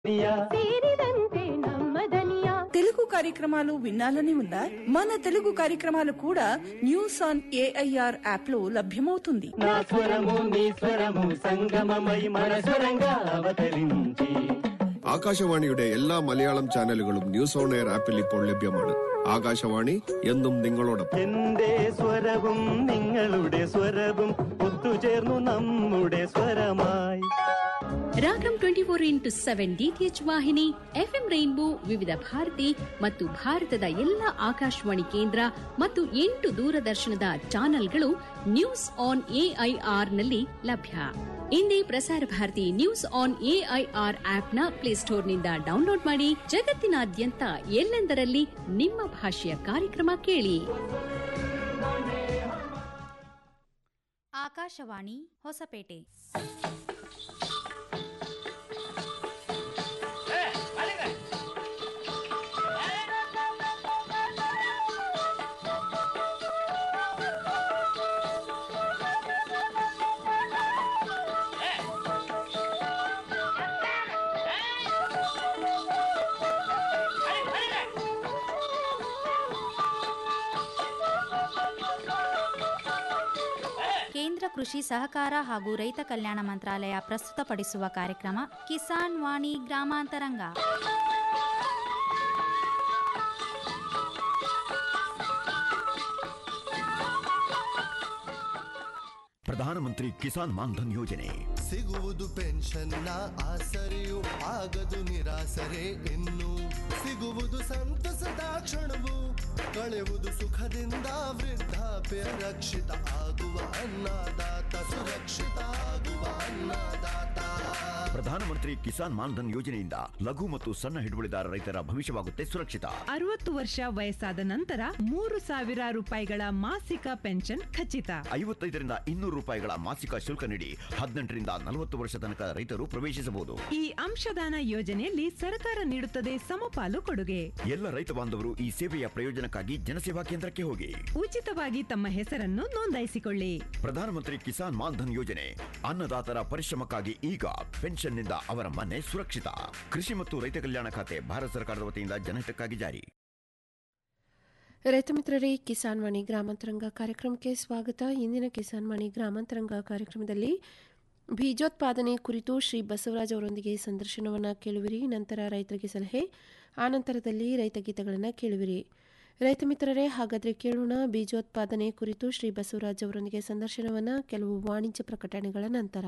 ಸೇರಿದಂತೆ ನಮ್ಮ ದನಿಯ తెలుగు కార్యక్రమాలు వినాలని ఉందా మన తెలుగు కార్యక్రమాలు కూడా న్యూస్ ఆన్ ఏఐఆర్ యాప్ లో లభ్యమవుతుంది నా స్వరము నీ స్వరము సంగమమై మన స్వరంగా അവതరించి ആകാശവാണിയുടെ എല്ലാ മലയാളം ചാനലുകളും ന്യൂസ് ഓൺ എയർ ആപ്പിൽ ഇപ്പോൾ ലഭ്യമാണ് ആകാശവാണി എന്നും നിങ്ങളോടൊപ്പം എന്റെ സ്വരവും നിങ്ങളുടെ സ്വരവും ഒത്തുചേർന്നു നമ്മുടെ സ്വരമായി Ragam twenty four into seven DTH ವಾಹಿನಿ ಎಫ್ಎಂ ರೈನ್ಬೋ ವಿವಿಧ ಭಾರತಿ ಮತ್ತು ಭಾರತದ ಎಲ್ಲ ಆಕಾಶವಾಣಿ ಕೇಂದ್ರ ಮತ್ತು ಎಂಟು ದೂರದರ್ಶನದ ಚಾನೆಲ್ಗಳು ನ್ಯೂಸ್ ಆನ್ ಎಐಆರ್ ನಲ್ಲಿ ಲಭ್ಯ ಇಂದೇ Prasar Bharati news on AIR ಆಪ್ನ ಪ್ಲೇಸ್ಟೋರ್ನಿಂದ ಡೌನ್ಲೋಡ್ ಮಾಡಿ ಜಗತ್ತಿನಾದ್ಯಂತ ಎಲ್ಲೆಂದರಲ್ಲಿ ನಿಮ್ಮ ಭಾಷೆಯ ಕಾರ್ಯಕ್ರಮ ಕೇಳಿ ಆಕಾಶವಾಣಿ ಹೊಸಪೇಟೆ ಕೇಂದ್ರ ಕೃಷಿ ಸಹಕಾರ ಹಾಗೂ ರೈತ ಕಲ್ಯಾಣ ಮಂತ್ರಾಲಯ ಪ್ರಸ್ತುತಪಡಿಸುವ ಕಾರ್ಯಕ್ರಮ ಕಿಸಾನ್ ವಾಣಿ ಗ್ರಾಮಾಂತರಂಗ ಪ್ರಧಾನಮಂತ್ರಿ ಕಿಸಾನ್ ಮಾನ್ಧನ್ ಯೋಜನೆ ಸಿಗುವುದು ಪೆನ್ಷನ್ನ ಆಸರೆಯು ಆಗದು ನಿರಾಸರೆ ಇನ್ನು ಸಿಗುವುದು ಸಂತಸದ ಕ್ಷಣವು ಕಳೆವುದು ಸುಖದಿಂದ ವೃದ್ಧಾಪ್ಯ ರಕ್ಷಿತ ಆಗುವ ಅನ್ನದಾತ ಸುರಕ್ಷಿತ ಆಗುವ ಅನ್ನದಾತ ಪ್ರಧಾನಮಂತ್ರಿ ಕಿಸಾನ್ ಮಾನ್ಧನ್ ಯೋಜನೆಯಿಂದ ಲಘು ಮತ್ತು ಸಣ್ಣ ಹಿಡುವಳಿದಾರ ರೈತರ ಭವಿಷ್ಯವಾಗುತ್ತೆ ಸುರಕ್ಷಿತ ಅರವತ್ತು ವರ್ಷ ವಯಸ್ಸಾದ ನಂತರ ಮೂರು ಸಾವಿರ ರೂಪಾಯಿಗಳ ಮಾಸಿಕ ಪೆನ್ಷನ್ ಖಚಿತ ಐವತ್ತೈದರಿಂದ ಇನ್ನೂರು ರೂಪಾಯಿಗಳ ಮಾಸಿಕ ಶುಲ್ಕ ನೀಡಿ ಹದಿನೆಂಟರಿಂದ ನಲವತ್ತು ವರ್ಷ ತನಕ ರೈತರು ಪ್ರವೇಶಿಸಬಹುದು ಈ ಅಂಶದಾನ ಯೋಜನೆಯಲ್ಲಿ ಸರ್ಕಾರ ನೀಡುತ್ತದೆ ಸಮಪಾಲು ಕೊಡುಗೆ ಎಲ್ಲ ರೈತ ಬಾಂಧವರು ಈ ಸೇವೆಯ ಪ್ರಯೋಜನಕ್ಕಾಗಿ ಜನಸೇವಾ ಕೇಂದ್ರಕ್ಕೆ ಹೋಗಿ ಉಚಿತವಾಗಿ ತಮ್ಮ ಹೆಸರನ್ನು ನೋಂದಾಯಿಸಿಕೊಳ್ಳಿ ಪ್ರಧಾನಮಂತ್ರಿ ಕಿಸಾನ್ ಮಾನ್ಧನ್ ಯೋಜನೆ ಅನ್ನದಾತರ ಪರಿಶ್ರಮಕ್ಕಾಗಿ ಈಗ ಪೆನ್ಷನ್ನಿಂದ ಅವರ ಮನೆ ಸುರಕ್ಷಿತ ಕೃಷಿ ಮತ್ತು ರೈತ ಕಲ್ಯಾಣ ಖಾತೆ ಭಾರತ ಸರ್ಕಾರದ ವತಿಯಿಂದ ಜನಹಿತಕ್ಕಾಗಿ ಜಾರಿ ರೈತ ಮಿತ್ರರೇ ಕಿಸಾನ್ ವಾಣಿ ಗ್ರಾಮಾಂತರಂಗ ಕಾರ್ಯಕ್ರಮಕ್ಕೆ ಸ್ವಾಗತ ಇಂದಿನ ಕಿಸಾನ್ ವಾಣಿ ಗ್ರಾಮಾಂತರಂಗ ಕಾರ್ಯಕ್ರಮದಲ್ಲಿ ಬೀಜೋತ್ಪಾದನೆ ಕುರಿತು ಶ್ರೀ ಬಸವರಾಜ್ ಅವರೊಂದಿಗೆ ಸಂದರ್ಶನವನ್ನು ಕೇಳುವಿರಿ ನಂತರ ರೈತರಿಗೆ ಸಲಹೆ ಆನಂತರದಲ್ಲಿ ರೈತ ಗೀತೆಗಳನ್ನು ಕೇಳುವಿರಿ ರೈತ ಮಿತ್ರರೇ ಹಾಗಾದರೆ ಕೇಳೋಣ ಬೀಜೋತ್ಪಾದನೆ ಕುರಿತು ಶ್ರೀ ಬಸವರಾಜ್ ಅವರೊಂದಿಗೆ ಸಂದರ್ಶನವನ್ನು ಕೆಲವು ವಾಣಿಜ್ಯ ಪ್ರಕಟಣೆಗಳ ನಂತರ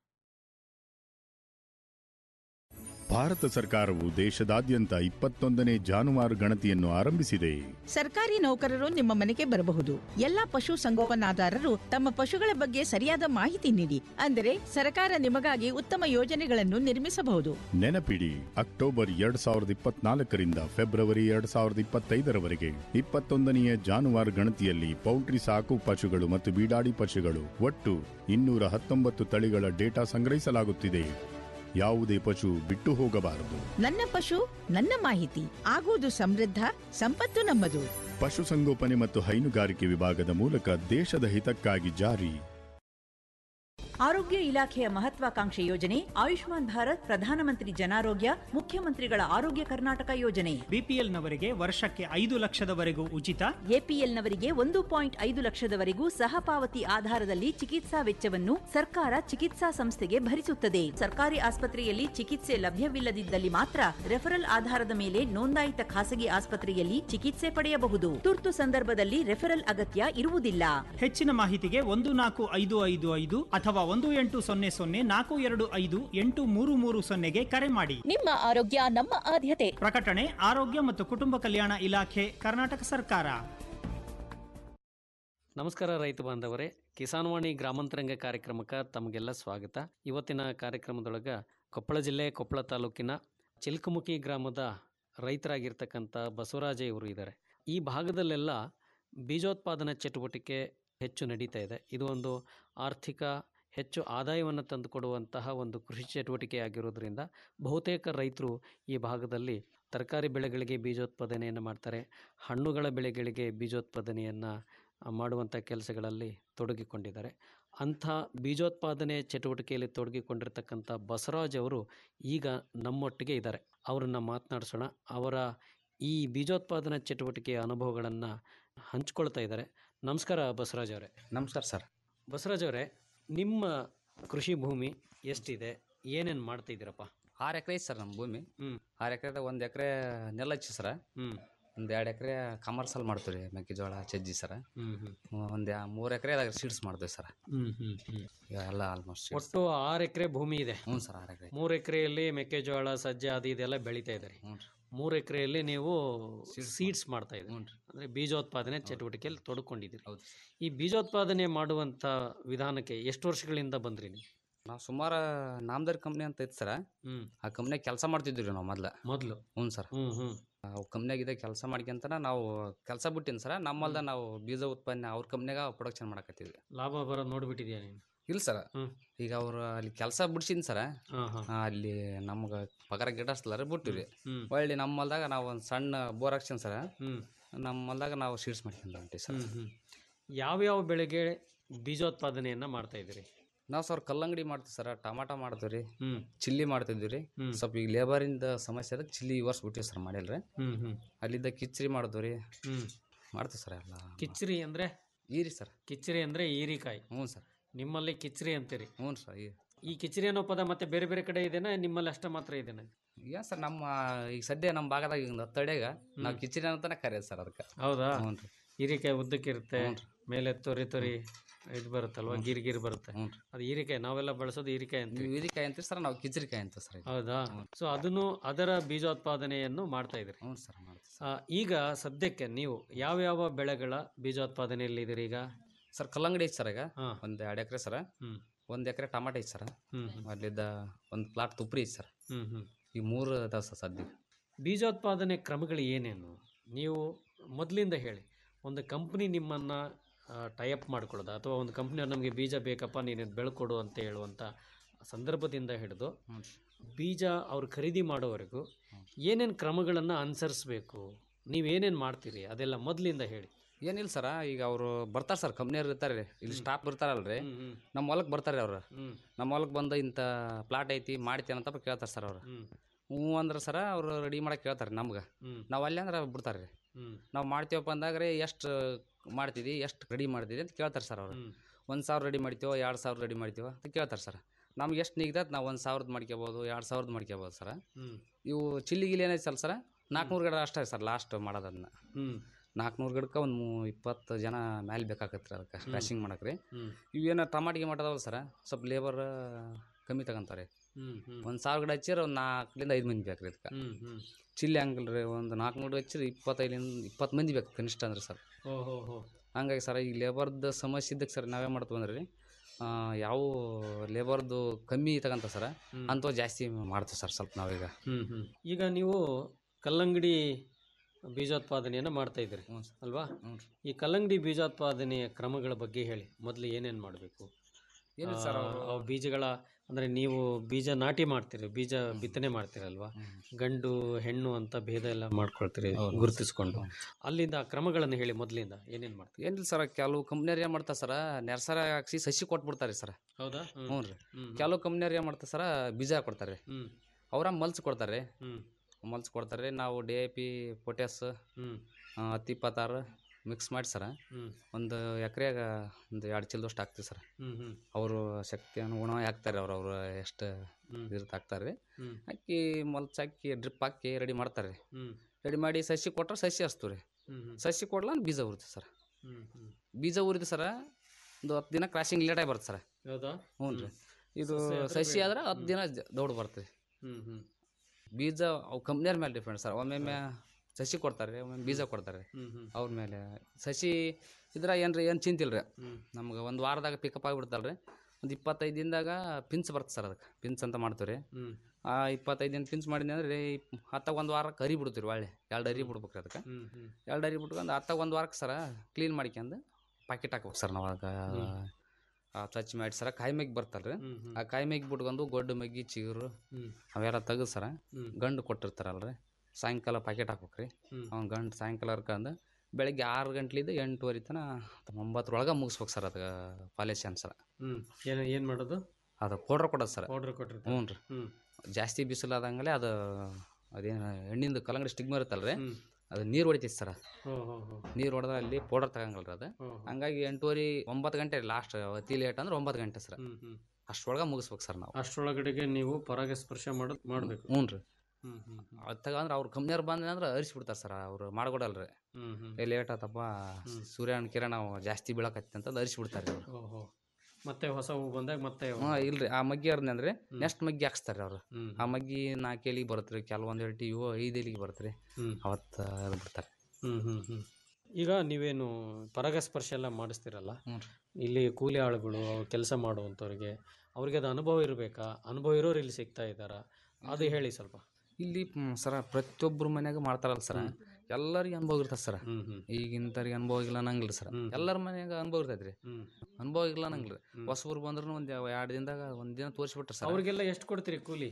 ಭಾರತ ಸರ್ಕಾರವು ದೇಶದಾದ್ಯಂತ ಇಪ್ಪತ್ತೊಂದನೇ ಜಾನುವಾರು ಗಣತಿಯನ್ನು ಆರಂಭಿಸಿದೆ ಸರ್ಕಾರಿ ನೌಕರರು ನಿಮ್ಮ ಮನೆಗೆ ಬರಬಹುದು ಎಲ್ಲಾ ಪಶು ಸಂಗೋಪನಾದಾರರು ತಮ್ಮ ಪಶುಗಳ ಬಗ್ಗೆ ಸರಿಯಾದ ಮಾಹಿತಿ ನೀಡಿ ಅಂದರೆ ಸರ್ಕಾರ ನಿಮಗಾಗಿ ಉತ್ತಮ ಯೋಜನೆಗಳನ್ನು ನಿರ್ಮಿಸಬಹುದು ನೆನಪಿಡಿ ಅಕ್ಟೋಬರ್ ಎರಡ್ ಸಾವಿರದ ಇಪ್ಪತ್ನಾಲ್ಕರಿಂದ ಫೆಬ್ರವರಿ ಎರಡ್ ಸಾವಿರದ ಇಪ್ಪತ್ತೈದರವರೆಗೆ ಇಪ್ಪತ್ತೊಂದನೆಯ ಜಾನುವಾರು ಗಣತಿಯಲ್ಲಿ ಪೌಲ್ಟ್ರಿ ಸಾಕು ಪಶುಗಳು ಮತ್ತು ಬೀಡಾಡಿ ಪಶುಗಳು ಒಟ್ಟು ಇನ್ನೂರ ಹತ್ತೊಂಬತ್ತು ತಳಿಗಳ ಡೇಟಾ ಸಂಗ್ರಹಿಸಲಾಗುತ್ತಿದೆ ಯಾವುದೇ ಪಶು ಬಿಟ್ಟು ಹೋಗಬಾರದು ನನ್ನ ಪಶು ನನ್ನ ಮಾಹಿತಿ ಆಗುವುದು ಸಮೃದ್ಧ ಸಂಪತ್ತು ನಮ್ಮದು ಪಶುಸಂಗೋಪನೆ ಮತ್ತು ಹೈನುಗಾರಿಕೆ ವಿಭಾಗದ ಮೂಲಕ ದೇಶದ ಹಿತಕ್ಕಾಗಿ ಜಾರಿ ಆರೋಗ್ಯ ಇಲಾಖೆಯ ಮಹತ್ವಾಕಾಂಕ್ಷೆ ಯೋಜನೆ ಆಯುಷ್ಮಾನ್ ಭಾರತ್ ಪ್ರಧಾನಮಂತ್ರಿ ಜನಾರೋಗ್ಯ ಮುಖ್ಯಮಂತ್ರಿಗಳ ಆರೋಗ್ಯ ಕರ್ನಾಟಕ ಯೋಜನೆ ಬಿಪಿಎಲ್ನವರಿಗೆ ವರ್ಷಕ್ಕೆ ಐದು ಲಕ್ಷದವರೆಗೂ ಉಚಿತ ಎಪಿಎಲ್ನವರಿಗೆ ಒಂದು ಪಾಯಿಂಟ್ ಐದು ಲಕ್ಷದವರೆಗೂ ಸಹ ಪಾವತಿ ಆಧಾರದಲ್ಲಿ ಚಿಕಿತ್ಸಾ ವೆಚ್ಚವನ್ನು ಸರ್ಕಾರ ಚಿಕಿತ್ಸಾ ಸಂಸ್ಥೆಗೆ ಭರಿಸುತ್ತದೆ ಸರ್ಕಾರಿ ಆಸ್ಪತ್ರೆಯಲ್ಲಿ ಚಿಕಿತ್ಸೆ ಲಭ್ಯವಿಲ್ಲದಿದ್ದಲ್ಲಿ ಮಾತ್ರ ರೆಫರಲ್ ಆಧಾರದ ಮೇಲೆ ನೋಂದಾಯಿತ ಖಾಸಗಿ ಆಸ್ಪತ್ರೆಯಲ್ಲಿ ಚಿಕಿತ್ಸೆ ಪಡೆಯಬಹುದು ತುರ್ತು ಸಂದರ್ಭದಲ್ಲಿ ರೆಫರಲ್ ಅಗತ್ಯ ಇರುವುದಿಲ್ಲ ಹೆಚ್ಚಿನ ಮಾಹಿತಿಗೆ ಒಂದು ನಾಲ್ಕು ಐದು ಐದು ಐದು ಅಥವಾ ಒಂದು ಎಂಟು ಸೊನ್ನೆ ಸೊನ್ನೆ ನಾಲ್ಕು ಎರಡು ಐದು ಎಂಟು ಮೂರು ಮೂರು ಸೊನ್ನೆಗೆ ಕರೆ ಮಾಡಿ ನಿಮ್ಮ ಆರೋಗ್ಯ ನಮ್ಮ ಆದ್ಯತೆ ಪ್ರಕಟಣೆ ಆರೋಗ್ಯ ಮತ್ತು ಕುಟುಂಬ ಕಲ್ಯಾಣ ಇಲಾಖೆ ಕರ್ನಾಟಕ ಸರ್ಕಾರ ನಮಸ್ಕಾರ ರೈತ ಬಾಂಧವರೇ ಕಿಸಾನ್ವಾಣಿ ಗ್ರಾಮಾಂತರಂಗ ಕಾರ್ಯಕ್ರಮಕ್ಕೆ ತಮಗೆಲ್ಲ ಸ್ವಾಗತ ಇವತ್ತಿನ ಕಾರ್ಯಕ್ರಮದೊಳಗೆ ಕೊಪ್ಪಳ ಜಿಲ್ಲೆ ಕೊಪ್ಪಳ ತಾಲೂಕಿನ ಚಿಲ್ಕಮುಖಿ ಗ್ರಾಮದ ರೈತರಾಗಿರ್ತಕ್ಕಂಥ ಬಸವರಾಜ ಇವರು ಇದ್ದಾರೆ ಈ ಭಾಗದಲ್ಲೆಲ್ಲ ಬೀಜೋತ್ಪಾದನಾ ಚಟುವಟಿಕೆ ಹೆಚ್ಚು ನಡೀತಾ ಇದೆ ಇದು ಒಂದು ಆರ್ಥಿಕ ಹೆಚ್ಚು ಆದಾಯವನ್ನು ತಂದುಕೊಡುವಂತಹ ಒಂದು ಕೃಷಿ ಚಟುವಟಿಕೆ ಆಗಿರೋದ್ರಿಂದ ಬಹುತೇಕ ರೈತರು ಈ ಭಾಗದಲ್ಲಿ ತರಕಾರಿ ಬೆಳೆಗಳಿಗೆ ಬೀಜೋತ್ಪಾದನೆಯನ್ನು ಮಾಡ್ತಾರೆ ಹಣ್ಣುಗಳ ಬೆಳೆಗಳಿಗೆ ಬೀಜೋತ್ಪಾದನೆಯನ್ನು ಮಾಡುವಂಥ ಕೆಲಸಗಳಲ್ಲಿ ತೊಡಗಿಕೊಂಡಿದ್ದಾರೆ ಅಂಥ ಬೀಜೋತ್ಪಾದನೆ ಚಟುವಟಿಕೆಯಲ್ಲಿ ತೊಡಗಿಕೊಂಡಿರ್ತಕ್ಕಂಥ ಬಸವರಾಜ್ ಅವರು ಈಗ ನಮ್ಮೊಟ್ಟಿಗೆ ಇದ್ದಾರೆ ಅವರನ್ನು ಮಾತನಾಡಿಸೋಣ ಅವರ ಈ ಬೀಜೋತ್ಪಾದನಾ ಚಟುವಟಿಕೆಯ ಅನುಭವಗಳನ್ನು ಹಂಚ್ಕೊಳ್ತಾ ಇದ್ದಾರೆ ನಮಸ್ಕಾರ ಬಸವರಾಜ್ ಅವರೇ ನಮಸ್ಕಾರ ಸರ್ ಬಸವರಾಜ್ ಅವರೇ ನಿಮ್ಮ ಕೃಷಿ ಭೂಮಿ ಎಷ್ಟಿದೆ ಏನೇನು ಮಾಡ್ತಾ ಇದ್ದೀರಪ್ಪ ಆರು ಎಕರೆ ಐತೆ ಸರ್ ನಮ್ಮ ಭೂಮಿ ಆರು ಎಕರೆದಾಗ ಒಂದು ಎಕರೆ ನೆಲ ಹಚ್ಚಿ ಸರ ಒಂದು ಎರಡು ಎಕರೆ ಕಮರ್ಸಲ್ ಮಾಡ್ತೀವಿ ರೀ ಮೆಕ್ಕೆಜೋಳ ಸಜ್ಜಿ ಸರ ಒಂದು ಮೂರು ಎಕರೆದಾಗ ಸೀಡ್ಸ್ ಮಾಡ್ತೀವಿ ಸರ್ ಹ್ಮ್ ಹ್ಮ್ ಹ್ಮ್ ಎಲ್ಲ ಆಲ್ಮೋಸ್ಟ್ ಒಟ್ಟು ಆರು ಎಕರೆ ಭೂಮಿ ಇದೆ ಹ್ಞೂ ಸರ್ ಆರು ಎಕರೆ ಮೂರು ಎಕರೆಯಲ್ಲಿ ಮೆಕ್ಕೆಜೋಳ ಸಜ್ಜೆ ಅದು ಇದೆಲ್ಲ ಬೆಳೀತಾ ಇದ್ದಾರೆ ಮೂರು ಎಕರೆಯಲ್ಲಿ ನೀವು ಸೀಡ್ಸ್ ಮಾಡ್ತಾ ಇದ್ದೀರಿ ಅಂದರೆ ಬೀಜೋತ್ಪಾದನೆ ಚಟುವಟಿಕೆಯಲ್ಲಿ ತೊಡ್ಕೊಂಡಿದ್ದೀರಿ ಈ ಬೀಜೋತ್ಪಾದನೆ ಮಾಡುವಂಥ ವಿಧಾನಕ್ಕೆ ಎಷ್ಟು ವರ್ಷಗಳಿಂದ ಬಂದ್ರಿ ನೀವು ನಾವು ಸುಮಾರು ನಾಮದಾರ್ ಕಂಪ್ನಿ ಅಂತ ಐತೆ ಸರ ಆ ಕಂಪ್ನಿಯಾಗ ಕೆಲಸ ಮಾಡ್ತಿದ್ವಿ ರೀ ನಾವು ಮೊದ್ಲು ಮೊದಲು ಹ್ಞೂ ಸರ್ ಅವು ಕಂಪ್ನಿಯಾಗಿದೆ ಕೆಲಸ ಮಾಡ್ಕೊಂತನ ನಾವು ಕೆಲಸ ಬಿಟ್ಟಿನಿ ಸರ ನಮ್ಮಲ್ದ ನಾವು ಬೀಜ ಉತ್ಪನ್ನ ಅವ್ರ ಕಂಪ್ನಿಯಾಗ ಪ್ರೊಡಕ್ಷನ್ ಮಾಡಕತ್ತೀವಿ ಲಾಭ ಬರೋದು ನೋಡ್ಬಿಟ್ಟಿದ್ಯಾ ನೀನು ಇಲ್ಲ ಸರ್ ಈಗ ಅವ್ರು ಅಲ್ಲಿ ಕೆಲಸ ಬಿಡ್ಸಿನ್ ಸರ ಅಲ್ಲಿ ನಮ್ಗೆ ಪಗಾರ ಗಿಡಸ್ಲಾರ ಬಿಟ್ಟಿವಿ ಒಳ್ಳೆ ನಮ್ಮ ಹೊಲ್ದಾಗ ನಾವು ಒಂದು ಸಣ್ಣ ಬೋರ್ ಹಾಕ್ಸಿನ್ ಸರ ನಮ್ಮ ಹೊಲ್ದಾಗ ನಾವು ಸೀಡ್ಸ್ ಮಾಡ್ಕೊಂಡು ಹೊಂಟಿ ಸರ್ ಯಾವ್ಯಾವ ಬೆಳೆಗೆ ಬೀಜೋತ್ಪಾದನೆಯನ್ನು ಮಾಡ್ತಾ ಇದ್ದೀರಿ ನಾವು ಸರ್ ಕಲ್ಲಂಗಡಿ ಮಾಡ್ತೀವಿ ಸರ್ ಟಮಾಟ ಮಾಡ್ತೀವಿ ರೀ ಚಿಲ್ಲಿ ಮಾಡ್ತಿದ್ವಿ ರೀ ಸ್ವಲ್ಪ ಈಗ ಲೇಬರಿಂದ ಸಮಸ್ಯೆ ಅದಕ್ಕೆ ಚಿಲ್ಲಿ ಈ ವರ್ಷ ಬಿಟ್ಟಿವಿ ಸರ್ ಮಾಡಿಲ್ರಿ ಹ್ಮ್ ಹ್ಮ್ ಅಲ್ಲಿದ್ದ ಕಿಚ್ರಿ ಮಾಡಿದ್ವಿ ರೀ ಹ್ಮ್ ಮಾಡ್ತೀವಿ ಸರ್ ಎಲ್ಲ ಕಿಚ್ಚರಿ ಅಂದರೆ ಈರಿ ಸರ್ ಕಿಚ್ಚರಿ ಅಂದರೆ ಈರಿಕಾಯಿ ಹ್ಞೂ ಸರ್ ನಿಮ್ಮಲ್ಲಿ ಕಿಚ್ಚರಿ ಅಂತೀರಿ ಹ್ಞೂ ಸರ್ ಈ ಈ ಕಿಚ್ಚರಿ ಅನ್ನೋ ಪದ ಮತ್ತೆ ಬೇರೆ ಬೇರೆ ಕಡೆ ಇದೆನಾ ನಿಮ್ಮಲ್ಲಿ ಅಷ್ಟ ಮಾತ್ರ ಇದೆನಾ ಏನ್ ಸರ್ ನಮ್ಮ ಈಗ ಸದ್ಯ ನಮ್ಮ ಭಾಗದಾಗ ಈಗ ಹತ್ತಡೆಗ ನಾವು ಕಿಚಡಿ ಅಂತಾನೆ ಕರೆಯೋದು ಸರ್ ಅದಕ್ಕೆ ಹೌದಾ ಹ್ಞೂ ರೀ ಹೀರಿಕಾಯಿ ಉದ್ದಕ್ಕೆ ಇರುತ್ತೆ ಮೇಲೆ ತೊರಿ ತೊರಿ ಇದು ಬರುತ್ತಲ್ವಾ ಗಿರ್ ಗಿರ್ ಬರುತ್ತೆ ಅದು ಹೀರಿಕಾಯಿ ನಾವೆಲ್ಲ ಬಳಸೋದು ಹೀರಿಕಾಯಿ ಅಂತ ನೀವು ಹೀರಿಕಾಯಿ ಅಂತೀರಿ ಸರ್ ನಾವು ಕಿಚರಿಕಾಯಿ ಅಂತ ಸರ್ ಇದು. ಹೌದಾ ಸೊ ಅದನ್ನು ಅದರ ಬೀಜೋತ್ಪಾದನೆಯನ್ನು ಮಾಡ್ತಾ ಇದ್ರಿ ಹ್ಞೂ ಸರ್ ಮಾಡ್ತೀವಿ ಆ, ಈಗ ಸದ್ಯಕ್ಕೆ ನೀವು ಯಾವ್ಯಾವ ಬೆಳೆಗಳ ಬೀಜೋತ್ಪಾದನೆಯಲ್ಲಿ ಇದ್ದೀರಿ ಈಗ ಸರ್ ಕಲ್ಲಂಗಡಿ ಐತೆ ಸರ್ ಈಗ ಒಂದು ಎರಡು ಎಕರೆ ಸರ್ ಹ್ಮ್. ಒಂದು ಎಕರೆ ಟಮಾಟ ಐತೆ ಸರ್ ಹ್ಮ್, ಅಲ್ಲಿದ್ದ ಒಂದು ಪ್ಲಾಟ್ ತುಪ್ರಿ ಐತೆ ಸರ್ ಹ್ಮ್ ಹ್ಮ್ ಈ ಮೂರು ಅದಾವ ಸರ್ ಸದ್ಯ ಬೀಜೋತ್ಪಾದನೆ ಕ್ರಮಗಳು ಏನೇನು ನೀವು ಮೊದಲಿಂದ ಹೇಳಿ ಒಂದು ಕಂಪ್ನಿ ನಿಮ್ಮನ್ನು ಟೈಅಪ್ ಮಾಡ್ಕೊಳ್ಳೋದು ಅಥವಾ ಒಂದು ಕಂಪ್ನಿಯವ್ರು ನಮಗೆ ಬೀಜ ಬೇಕಪ್ಪ ನೀನು ಇದ್ ಬೆಳ್ಕೊಡು ಅಂತ ಹೇಳುವಂಥ ಸಂದರ್ಭದಿಂದ ಹಿಡಿದು ಬೀಜ ಅವ್ರು ಖರೀದಿ ಮಾಡೋವರೆಗೂ ಏನೇನು ಕ್ರಮಗಳನ್ನು ಅನುಸರಿಸ್ಬೇಕು ನೀವೇನೇನು ಮಾಡ್ತೀರಿ ಅದೆಲ್ಲ ಮೊದಲಿಂದ ಹೇಳಿ ಏನಿಲ್ಲ ಸರ ಈಗ ಅವರು ಬರ್ತಾರೆ ಸರ್ ಕಂಪ್ನಿಯವ್ರು ಇರ್ತಾರೆ ರೀ ಇಲ್ಲಿ ಸ್ಟಾಫ್ ಇರ್ತಾರಲ್ರಿ ನಮ್ಮ ಹೊಲಕ್ಕೆ ಬರ್ತಾರೆ ಅವ್ರು ನಮ್ಮ ಹೊಲಕ್ಕೆ ಬಂದು ಇಂಥ ಪ್ಲಾಟ್ ಐತಿ ಮಾಡ್ತೇನೆ ಅಂತ ಕೇಳ್ತಾರೆ ಸರ್ ಅವ್ರು ಹ್ಞೂ ಅಂದ್ರೆ ಸರ ಅವ್ರು ರೆಡಿ ಮಾಡಕ್ಕೆ ಕೇಳ್ತಾರೆ ನಮ್ಗೆ ನಾವು ಅಲ್ಲಿ ಅಂದ್ರೆ ಬಿಡ್ತಾರೆ ರೀ ನಾವು ಮಾಡ್ತೀವಪ್ಪ ಅಂದಾಗ ರೀ ಎಷ್ಟು ಮಾಡ್ತಿದ್ದಿ ಎಷ್ಟು ರೆಡಿ ಮಾಡ್ತಿದ್ದಿ ಅಂತ ಕೇಳ್ತಾರೆ ಸರ್ ಅವರು ಒಂದು ಸಾವಿರ ರೆಡಿ ಮಾಡ್ತೀವೋ ಎರಡು ಸಾವಿರ ರೆಡಿ ಮಾಡ್ತೀವೋ ಅಂತ ಕೇಳ್ತಾರೆ ಸರ್ ನಮ್ಗೆ ಎಷ್ಟು ನಿಗ್ದತ್ ನಾವು ಒಂದು ಸಾವಿರದ್ದು ಮಾಡ್ಕೋಬೋದು ಎರಡು ಸಾವಿರದ್ದು ಮಾಡ್ಕೋಬೋದು ಸರ್ ಇವು ಚಿಲ್ಲಿ ಗಿಲ್ಲಿ ಏನೈತೆ ಸರ್ ಸರ ನಾಲ್ಕುನೂರು ಗಿಡ ಅಷ್ಟೇ ಸರ್ ಲಾಸ್ಟ್ ಮಾಡೋದನ್ನ ನಾಲ್ಕುನೂರು ಗಿಡಕ್ಕೆ ಒಂದು ಮೂ ಇಪ್ಪತ್ತು ಜನ ಮೇಲೆ ಬೇಕಾಗತ್ತೆ ರೀ ಅದಕ್ಕೆ ಕ್ರಾಶಿಂಗ್ ಮಾಡಕ್ಕೆ ರೀ ಇವೇನು ಟಮಾಟಿಗೆ ಮಾಡೋದವಲ್ಲ ಸರ್ ಸ್ವಲ್ಪ ಲೇಬರ್ ಕಮ್ಮಿ ತಗೊಂತಾರೆ ಒಂದು ಸಾವಿರ ಗಿಡ ಹಚ್ಚಿರ ಒಂದು ನಾಲ್ಕರಿಂದ ಐದು ಮಂದಿ ಬೇಕು ರೀ ಇದಕ್ಕೆ ಚಿಲ್ಲಿ ಹಂಗಲ್ಲ ರೀ ಒಂದು ನಾಲ್ಕುನೂರು ಹಚ್ಚಿರಿ ಇಪ್ಪತ್ತೈದರಿಂದ ಇಪ್ಪತ್ತು ಮಂದಿ ಬೇಕು ಕನಿಷ್ಠ ಅಂದ್ರೆ ಸರ್ ಓಹೋ ಹೋ ಹಂಗಾಗಿ ಸರ್ ಈ ಲೇಬರ್ದು ಸಮಸ್ಯೆ ಇದ್ದಕ್ಕೆ ಸರ್ ನಾವೇ ಮಾಡ್ತೀವಿ ಅಂದ್ರೆ ರೀ ಆ, ಯಾವ ಲೇಬರ್ದು ಕಮ್ಮಿ ತಗೊಂತ ಸರ್ ಅಂಥವು ಜಾಸ್ತಿ ಮಾಡ್ತೀವಿ ಸರ್ ಸ್ವಲ್ಪ ನಾವೀಗ ಹ್ಮ್ ಹ್ಮ್ ಈಗ ನೀವು ಕಲ್ಲಂಗಡಿ ಬೀಜೋತ್ಪಾದನೆಯನ್ನು ಮಾಡ್ತಾ ಇದ್ದೀರಿ ಅಲ್ವಾ ಈ ಕಲ್ಲಂಗಡಿ ಬೀಜೋತ್ಪಾದನೆಯ ಕ್ರಮಗಳ ಬಗ್ಗೆ ಹೇಳಿ ಮೊದಲು ಏನೇನು ಮಾಡಬೇಕು ಏನಿಲ್ಲ ಸರ್ ಅವ್ರು- ಅವು ಬೀಜಗಳ ಅಂದರೆ ನೀವು ಬೀಜ ನಾಟಿ ಮಾಡ್ತೀರಿ ಬೀಜ ಬಿತ್ತನೆ ಮಾಡ್ತೀರಲ್ವಾ ಗಂಡು ಹೆಣ್ಣು ಅಂತ ಭೇದ ಎಲ್ಲ ಮಾಡ್ಕೊಳ್ತೀರಿ ಗುರುತಿಸ್ಕೊಂಡು ಅಲ್ಲಿಂದ ಆ ಕ್ರಮಗಳನ್ನು ಹೇಳಿ ಮೊದಲಿಂದ ಏನೇನು ಮಾಡ್ತೀರಿ ಏನಿಲ್ಲ ಸರ್ ಕೆಲವು ಕಂಪ್ನಿಯವ್ರು ಏನು ಮಾಡ್ತಾರೆ ಸರ್ ನರ್ಸರಿ ಹಾಕ್ಸಿ ಸಸಿ ಕೊಟ್ಬಿಡ್ತಾರೆ ಸರ್ ಹೌದಾ ಹ್ಞೂ ರೀ ಕೆಲವು ಕಂಪ್ನಿಯವ್ರು ಏನು ಮಾಡ್ತಾರೆ ಸರ್ ಬೀಜ ಕೊಡ್ತಾರೆ ಹ್ಮ್. ಅವರ ಮಲ್ಚ್ ಕೊಡ್ತಾರೆ ಹ್ಮ್. ಮಲ್ಚ್ ಕೊಡ್ತಾರೆ ನಾವು ಡಿ ಎ ಪಿ ಪೊಟ್ಯಾಸ್ ಹ್ಮ್. ಹತ್ತು ಇಪ್ಪತ್ತಾರು ಮಿಕ್ಸ್ ಮಾಡಿ ಸರ ಹ್ಮ್. ಒಂದು ಎಕರೆಗ ಒಂದು ಎರಡು ಚೀಲದಷ್ಟು ಹಾಕ್ತೀವಿ ಸರ್ ಹ್ಮ್, ಹ್ಮ್. ಅವರು ಶಕ್ತಿ ಅನುಗುಣವಾಗಿ ಹಾಕ್ತಾರೆ ಅವ್ರು ಅವ್ರು ಎಷ್ಟು ಇರುತ್ತೆ ಹಾಕ್ತಾರೆ ರೀ ಹ್ಮ್. ಹಾಕಿ ಮಲ್ಚ್ ಹಾಕಿ ಡ್ರಿಪ್ ಹಾಕಿ ರೆಡಿ ಮಾಡ್ತಾರೆ ರೀ ಹ್ಮ್. ರೆಡಿ ಮಾಡಿ ಸಸಿ ಕೊಟ್ರೆ ಸಸಿ ಹಚ್ತೀವಿ ರೀ ಹ್ಮ್, ಹ್ಮ್. ಸಸಿ ಕೊಡ್ಲ ಬೀಜ ಉರಿತು ಸರ್ ಹ್ಮ್, ಹ್ಮ್. ಬೀಜ ಉರಿದು ಸರ ಒಂದು ಹತ್ತು ದಿನ ಕ್ರಾಸಿಂಗ್ ಲೇಟಾಗಿ ಬರುತ್ತೆ ಸರ್ ಹೌದಾ ಹ್ಞೂ ರೀ ಇದು ಸಸಿ ಆದ್ರೆ ಸಸಿ ಬೇಗ. ಆದ್ರೆ ಹತ್ತು ದಿನ ಜ- ದೌಡ್ ಬರ್ತದೆ ಹ್ಮ್ ಹ್ಮ್ ಬೀಜ ಅವು ಕಂಪ್ನಿಯವ್ರ ಮೇಲೆ ಡಿಪೆಂಡ್ ಸರ್ ಒಮ್ಮೊಮ್ಮೆ ಸಸಿ ಕೊಡ್ತಾರೆ ಒಮ್ಮೊಮ್ಮೆ ಬೀಜ ಕೊಡ್ತಾರೆ ಹ್ಮ್, ಹ್ಮ್. ಅವ್ರ ಮೇಲೆ ಸಸಿ ಇದ್ರ ಏನು ರೀ ಏನು ಚಿಂತಿಲ್ಲ ರೀ ಹ್ಮ್. ನಮ್ಗೆ ಒಂದು ವಾರದಾಗ ಪಿಕಪ್ ಆಗಿಬಿಡ್ತಲ್ಲ ರೀ ಒಂದು ಇಪ್ಪತ್ತೈದು ದಿನದಾಗ ಪಿನ್ಸ್ ಬರ್ತದೆ ಸರ್ ಅದಕ್ಕೆ ಪಿನ್ಸ್ ಅಂತ ಮಾಡ್ತೀವಿ ರೀ ಹ್ಮ್. ಆ ಇಪ್ಪತ್ತೈದು ದಿನ ಪಿನ್ಸ್ ಮಾಡಿದ್ನಿ ಅಂದ್ರೆ ರೀ ಹತ್ತಾಗ ಒಂದು ವಾರಕ್ಕೆ ಅರಿ ಬಿಡ್ತೀವಿ ಒಳ್ಳೆ ಎರಡು ಅರಿ ಬಿಡ್ಬೇಕು ರೀ ಅದಕ್ಕೆ ಹ್ಮ್, ಹ್ಮ್. ಎರಡು ಅರಿ ಬಿಟ್ಕೊಂಡು ಹತ್ತಾಗ ಒಂದು ವಾರಕ್ಕೆ ಸರ ಕ್ಲೀನ್ ಮಾಡ್ಕೊಂಡು ಪ್ಯಾಕೆಟ್ ಹಾಕ್ಬೇಕು ಸರ್ ನಾವು ಆಗ ಆ ಸ್ವಚ್ಛ ಮಾಡಿ ಸರ ಕಾಯಿ ಮೇಗ್ ಬರ್ತಲ್ಲ ರೀ ಹ್ಮ್, ಹ್ಮ್. ಆ ಕಾಯಿ ಮೇಗ್ ಬಿಟ್ಕೊಂಡು ಗೊಡ್ಡು ಮಗ್ಗಿ ಚಿಗುರು ಹ್ಮ್. ಅವೆಲ್ಲ ತೆಗೆದು ಸರ ಹ್ಮ್. ಗಂಡು ಕೊಟ್ಟಿರ್ತಾರಲ್ಲ ರೀ ಸಾಯಂಕಾಲ ಪ್ಯಾಕೆಟ್ ಹಾಕ್ಬೇಕು ರೀ ಹ್ಮ್. ಅವ್ನು ಗಂಡು ಸಾಯಂಕಾಲ ಹರ್ಕಂದು ಬೆಳಗ್ಗೆ ಆರು ಗಂಟ್ಲಿಂದ ಎಂಟುವರೆ ತನ ಒಂಬತ್ತರೊಳಗೆ ಮುಗಿಸ್ಬೇಕು ಸರ್ ಅದಕ್ಕೆ ಪಾಲೇಶನ್ ಸರ ಹ್ಮ್ ಏನ್ ಏನ್ ಮಾಡೋದು ಅದು ಪೌಡ್ರ್ ಕೊಡೋದು ಸರ್ Powder ಕೊಟ್ಟಿರ್ತಾರೆ. ಹ್ಞೂ ರೀ ಹ್ಮ್. ಜಾಸ್ತಿ ಬಿಸಿಲಾದಂಗಲೇ ಅದು ಅದೇನು ಎಣ್ಣಿಂದು ಕಲ್ಲಂಗಡಿ ಸ್ಟಿಗ್ಮ ಇರುತ್ತಲ್ಲ ರೀ ಅದು ನೀರು ಹೊಡಿತೈತಿ ಸರ್ ಹೋ ಹೋ ಹೋ ನೀರು ಹೊಡೆದ್ರೆ ಅಲ್ಲಿ ಪೌಡರ್ ತಗಂಗಲ್ಲ ರೀ ಅದು ಹಂಗಾಗಿ ಎಂಟೂವರೆ ಒಂಬತ್ತು ಗಂಟೆ ಲಾಸ್ಟ್ ಅತಿ ಲೇಟ್ ಅಂದ್ರೆ ಒಂಬತ್ತು ಗಂಟೆ ಸರ್ ಹ್ಮ್ ಹ್ಮ್ ಅಷ್ಟರೊಳಗೆ ಮುಗಿಸ್ಬೇಕು ಸರ್ ನಾವು ಅಷ್ಟರೊಳಗಡೆಗೆ ನೀವು ಪರಾಗಸ್ಪರ್ಶ ಮಾಡೋದು ಮಾಡ್ಬೇಕು ಹ್ಞೂ ರೀ ಹ್ಮ್ ಹ್ಮ್ ಅದು ತಗಂದ್ರೆ ಅವ್ರು ಕಂಪ್ನಿಯವ್ರು ಬಂದ್ರೆ ಅಂದ್ರೆ ಅರಿಸ್ಬಿಡ್ತಾರೆ ಸರ್ ಅವ್ರು ಮಾಡ್ಕೊಡಲ್ರಿ ಹ್ಮ್ ಹ್ಮ್ ಏ ಲೇಟ್ ಆತಪ್ಪ ಸೂರ್ಯನ ಕಿರಣ ಜಾಸ್ತಿ ಬೀಳಕತ್ತಿ ಅಂತ ಅರಿಸ್ಬಿಡ್ತಾರೆ ಅವ್ರು ಓಹೋ ಮತ್ತೆ ಹೊಸ ಹೂ ಬಂದಾಗ ಮತ್ತೆ ಹ್ಞೂ ಇಲ್ರಿ ಆ ಮಗ್ಗಿ ಅಂದ್ರೆ ನೆಕ್ಸ್ಟ್ ಮಗ್ಗಿ ಹಾಕ್ಸ್ತಾರೆ ಅವ್ರು ಹ್ಮ್. ಆ ಮಗ್ಗಿ ನಾಲ್ಕು ಎಲಿಗೆ ಬರುತ್ತೆ ರೀ ಕೆಲವೊಂದು ಎರಡು ಇವು ಐದು ಎಲಿಗೆ ಬರುತ್ತೆ ರೀ ಹ್ಮ್. ಅವತ್ತು ಅದು ಬಿಡ್ತಾರೆ ಹ್ಮ್ ಹ್ಮ್ ಹ್ಮ್ ಈಗ ನೀವೇನು ಪರಾಗಸ್ಪರ್ಶ ಎಲ್ಲ ಮಾಡಿಸ್ತೀರಲ್ಲ ಇಲ್ಲಿ ಕೂಲಿ ಆಳುಗಳು ಕೆಲಸ ಮಾಡುವಂಥವ್ರಿಗೆ ಅವ್ರಿಗೆ ಅದು ಅನುಭವ ಇರಬೇಕಾ ಅನುಭವ ಇರೋರು ಇಲ್ಲಿ ಸಿಗ್ತಾ ಇದ್ದಾರಾ ಅದು ಹೇಳಿ ಸ್ವಲ್ಪ ಇಲ್ಲಿ ಮ್, ಸರ ಪ್ರತಿಯೊಬ್ಬರ ಮನ್ಯಾಗ ಮಾಡ್ತಾರಲ್ಲ ಸರ ಎಲ್ಲರಿಗೆ ಅನುಭವ ಇರ್ತದೆ ಸರ್ ಈಗಿಂತರಿಗೆ ಅನುಭವ ಇಲ್ಲ ಅನ್ನಂಗಿಲ್ಲ ಸರ್ ಎಲ್ಲರ ಮನ್ಯಾಗ ಅನುಭವ ಇರ್ತೈತೆ ರೀ ಅನುಭವ ಇಲ್ಲ ಅನ್ನಂಗಿಲ್ಲ ಹೊಸಬ್ರು ಬಂದ್ರು ಒಂದು ಎರಡು ದಿನದಾಗ ಒಂದು ದಿನ ತೋರಿಸ್ಬಿಟ್ರೆ ಸರ್ ಅವ್ರಿಗೆಲ್ಲ ಎಷ್ಟು ಕೊಡ್ತೀರಿ ಕೂಲಿ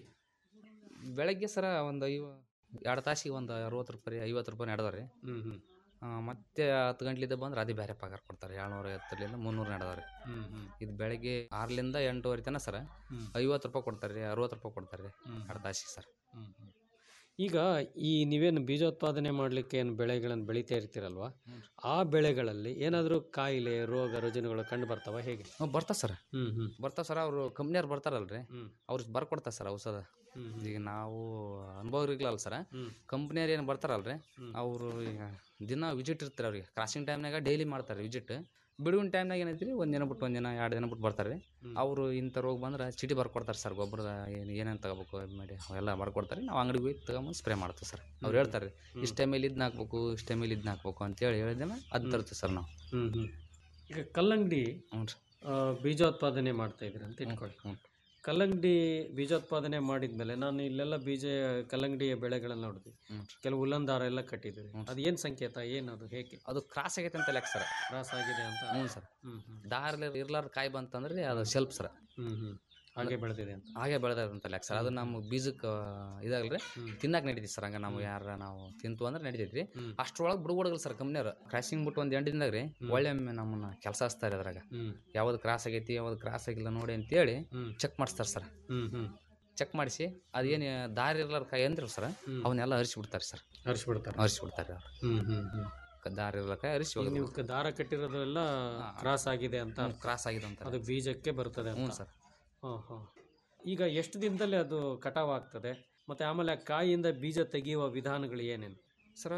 ಬೆಳಗ್ಗೆ ಸರ ಒಂದು ಐವ ಎರಡು ತಾಸಿಗೆ ಒಂದು ಅರವತ್ತು ರೂಪಾಯಿ ಐವತ್ತು ರೂಪಾಯಿ ನಡೆದವ್ರಿ ರೀ ಹ್ಮ್ ಹ್ಮ್ ಆ, ಮತ್ತೆ ಹತ್ತು ಗಂಟ್ಲಿದ್ದ ಬಂದ್ರೆ ಅದೇ ಬೇರೆ ಪಗಾರ ಕೊಡ್ತಾರೆ ಏಳ್ನೂರ ಐವತ್ತರಿಂದ ಮುನ್ನೂರು ನಡೆದವ್ರಿ ಹ್ಮ್ ಹ್ಮ್ ಇದು ಬೆಳಗ್ಗೆ ಆರರಿಂದ ಎಂಟುವರೆ ತನಕ ಸರ್ ಹ್ಮ್. ಐವತ್ತು ರೂಪಾಯಿ ಕೊಡ್ತಾರೆ ರೀ ಅರವತ್ತು ರೂಪಾಯಿ ಕೊಡ್ತಾರೆ ರೀ ಹ್ಮ್. ಎರಡು ತಾಸಿಗೆ ಸರ್ ಹ್ಮ್ ಹ್ಮ್. ಈಗ ಈ ನೀವೇನು ಬೀಜೋತ್ಪಾದನೆ ಮಾಡಲಿಕ್ಕೆ ಏನು ಬೆಳೆಗಳನ್ನು ಬೆಳೀತಾ ಇರ್ತೀರಲ್ವಾ ಆ ಬೆಳೆಗಳಲ್ಲಿ ಏನಾದರೂ ಕಾಯಿಲೆ ರೋಗ ರುಜಿನಗಳು ಕಂಡು ಬರ್ತಾವ ಹೇಗೆ ಬರ್ತಾವ ಸರ್ ಹ್ಮ್ ಹ್ಮ್ ಬರ್ತಾವ ಸರ್ ಅವರು ಕಂಪ್ನಿಯವ್ರು ಬರ್ತಾರಲ್ರಿ ಅವ್ರು ಬರ್ಕೊಡ್ತಾರೆ ಸರ್ ಔಷಧ ಹ್ಮ್ ಈಗ ನಾವು ಅನುಭವ ಇರ್ಲಿಲ್ಲ ಸರ್ ಕಂಪ್ನಿಯವ್ರು ಏನು ಬರ್ತಾರಲ್ರಿ ಅವರು ಈಗ ದಿನ ವಿಸಿಟ್ ಇರ್ತಾರೆ ಅವ್ರಿಗೆ ಕ್ರಾಸಿಂಗ್ ಟೈಮ್ನಾಗ ಡೈಲಿ ಮಾಡ್ತಾರೆ ವಿಸಿಟ್ ಬಿಡುವಿನ ಟೈಮ್ನಾಗ ಏನೈತಿ ರೀ ಒಂದು ದಿನ ಬಿಟ್ಟು ಒಂದು ದಿನ ಎರಡು ದಿನ ಬಿಟ್ಟು ಬರ್ತಾರೆ ಅವರು ಇಂಥ ರೋಗ ಬಂದ್ರೆ ಚೀಟಿ ಬರ್ಕೊಡ್ತಾರೆ ಸರ್ ಗೊಬ್ಬರದ ಏನು ಏನೇನು ತಗೋಬೇಕು ಅದ್ ಮಾಡಿ ಅವೆಲ್ಲ ಬರ್ಕೊಡ್ತಾರೆ ನಾವು ಅಂಗಡಿಗೆ ಹೋಗಿ ತಗೊಂಬಂದು ಸ್ಪ್ರೇ ಮಾಡ್ತೀವಿ ಸರ್ ಅವ್ರು ಹೇಳ್ತಾರೆ ರೀ ಇಷ್ಟ ಟೈಮಲ್ಲಿ ಇದನ್ನ ಹಾಕ್ಬೇಕು ಇಷ್ಟ ಟೈಮಲ್ಲಿ ಇದನ್ನ ಹಾಕ್ಬೇಕು ಅಂತೇಳಿ ಹೇಳಿದ್ದೇನೆ ಅದು ತರ್ತೀವಿ ಸರ್ ನಾವು ಹ್ಮ್ ಹ್ಮ್ ಈಗ ಕಲ್ಲಂಗಡಿ ಹ್ಞೂ ರೀ ಆ, ಬೀಜೋತ್ಪಾದನೆ ಮಾಡ್ತಾ ಇದ್ರಿ ಅಂತ ಇಟ್ಕೊಳ್ಳಿ ಕಲ್ಲಂಗಡಿ ಬೀಜೋತ್ಪಾದನೆ ಮಾಡಿದ್ಮೇಲೆ ನಾನು ಇಲ್ಲೆಲ್ಲ ಬೀಜ ಕಲ್ಲಂಗಡಿಯ ಬೆಳೆಗಳನ್ನ ನೋಡಿದ್ವಿ ಕೆಲವು ಉಲ್ಲನ್ ದಾರ ಎಲ್ಲ ಕಟ್ಟಿದ್ವಿ ಅದು ಏನ್ ಸಂಕೇತ ಏನದು ಹೇಗೆ ಅದು ಕ್ರಾಸ್ ಆಗೈತೆ ಅಂತ ಲೆಕ್ಕ ಸರ್ ಕ್ರಾಸ್ ಆಗಿದೆ ಅಂತ ಹ್ಞೂ ಸರ್ ಹ್ಮ್ ಹ್ಮ್ ದಾರ ಇರ್ಲಾರ್ದ ಕಾಯಿ ಬಂತಂದ್ರೆ ಅದು ಶೆಲ್ಪ್ ಸರ್ ಹ್ಮ್ ಹ್ಮ್ ಹಾಗೆ ಬೆಳೆದಿದೆ ಅಂತ ಹಾಗೆ ಬೆಳೆದಂತ ಲೆಕ್ಕ ಸರ್ ಅದು ನಮ್ಮ ಬೀಜಕ್ಕೆ ಇದಾಗಲ್ರಿ ತಿನ್ನಕ್ಕೆ ನಡೀತಿ ಸರ್ ಹಂಗೆ ನಾವು ಯಾರ ನಾವು ತಿಂತು ಅಂದ್ರೆ ನಡೀತೈತ್ರಿ ಅಷ್ಟ್ರೊಳಗೆ ಬಿಡ್ಬಿಡಗಲ್ಲ ಸರ್ ಕಂಪ್ನಿಯವ್ರು ಕ್ರಾಸಿಂಗ್ ಬಿಟ್ಟು ಒಂದು ಎಂಟು ದಿನದಾಗ ರೀ ಒಳ್ಳೆ ನಮ್ಮನ್ನ ಕೆಲಸ ಹಚ್ತಾರೆ ಅದ್ರಾಗ ಹ್ಮ್ ಯಾವ್ದು ಕ್ರಾಸ್ ಆಗೈತಿ ಯಾವ್ದು ಕ್ರಾಸ್ ಆಗಿಲ್ಲ ನೋಡಿ ಅಂತೇಳಿ ಚೆಕ್ ಮಾಡಿಸ್ತಾರೆ ಸರ್ ಹ್ಮ್ ಹ್ಮ್ ಚೆಕ್ ಮಾಡಿಸಿ ಅದೇನು ದಾರಿ ಇರ್ಲಾರ ಕಾಯಿ ಅಂದ್ರೆ ಸರ್ ಅವನ್ನೆಲ್ಲ ಹರಿಸಿಬಿಡ್ತಾರೆ ಸರ್ ಹರಿಸ್ಬಿಡ್ತಾರೆ ಹರಿಸಿಬಿಡ್ತಾರೆ ಅವ್ರು ಹ್ಮ್ ಹ್ಮ್ ಹ್ಮ್ ಕ- ದಾರಿ ಇರ್ಲಾರ ಕಾಯಿ ಹರಿಸಿ ಈಗ ನೀವು ಕ- ದಾರ ಕಟ್ಟಿರೋದೆಲ್ಲ ಕ್ರಾಸ್ ಆಗಿದೆ ಅಂತ ಕ್ರಾಸ್ ಆಗಿದೆ ಅಂತ ಅದು ಬೀಜಕ್ಕೆ ಬರ್ತದೆ ಅಂತ ಹ್ಞೂ ಸರ್ ಹಾಂ ಹಾಂ ಈಗ ಎಷ್ಟು ದಿನದಲ್ಲಿ ಅದು ಕಟಾವ್ ಆಗ್ತದೆ ಮತ್ತೆ ಆಮೇಲೆ ಆ ಕಾಯಿಯಿಂದ ಬೀಜ ತೆಗೆಯುವ ವಿಧಾನಗಳು ಏನೇನು ಸರ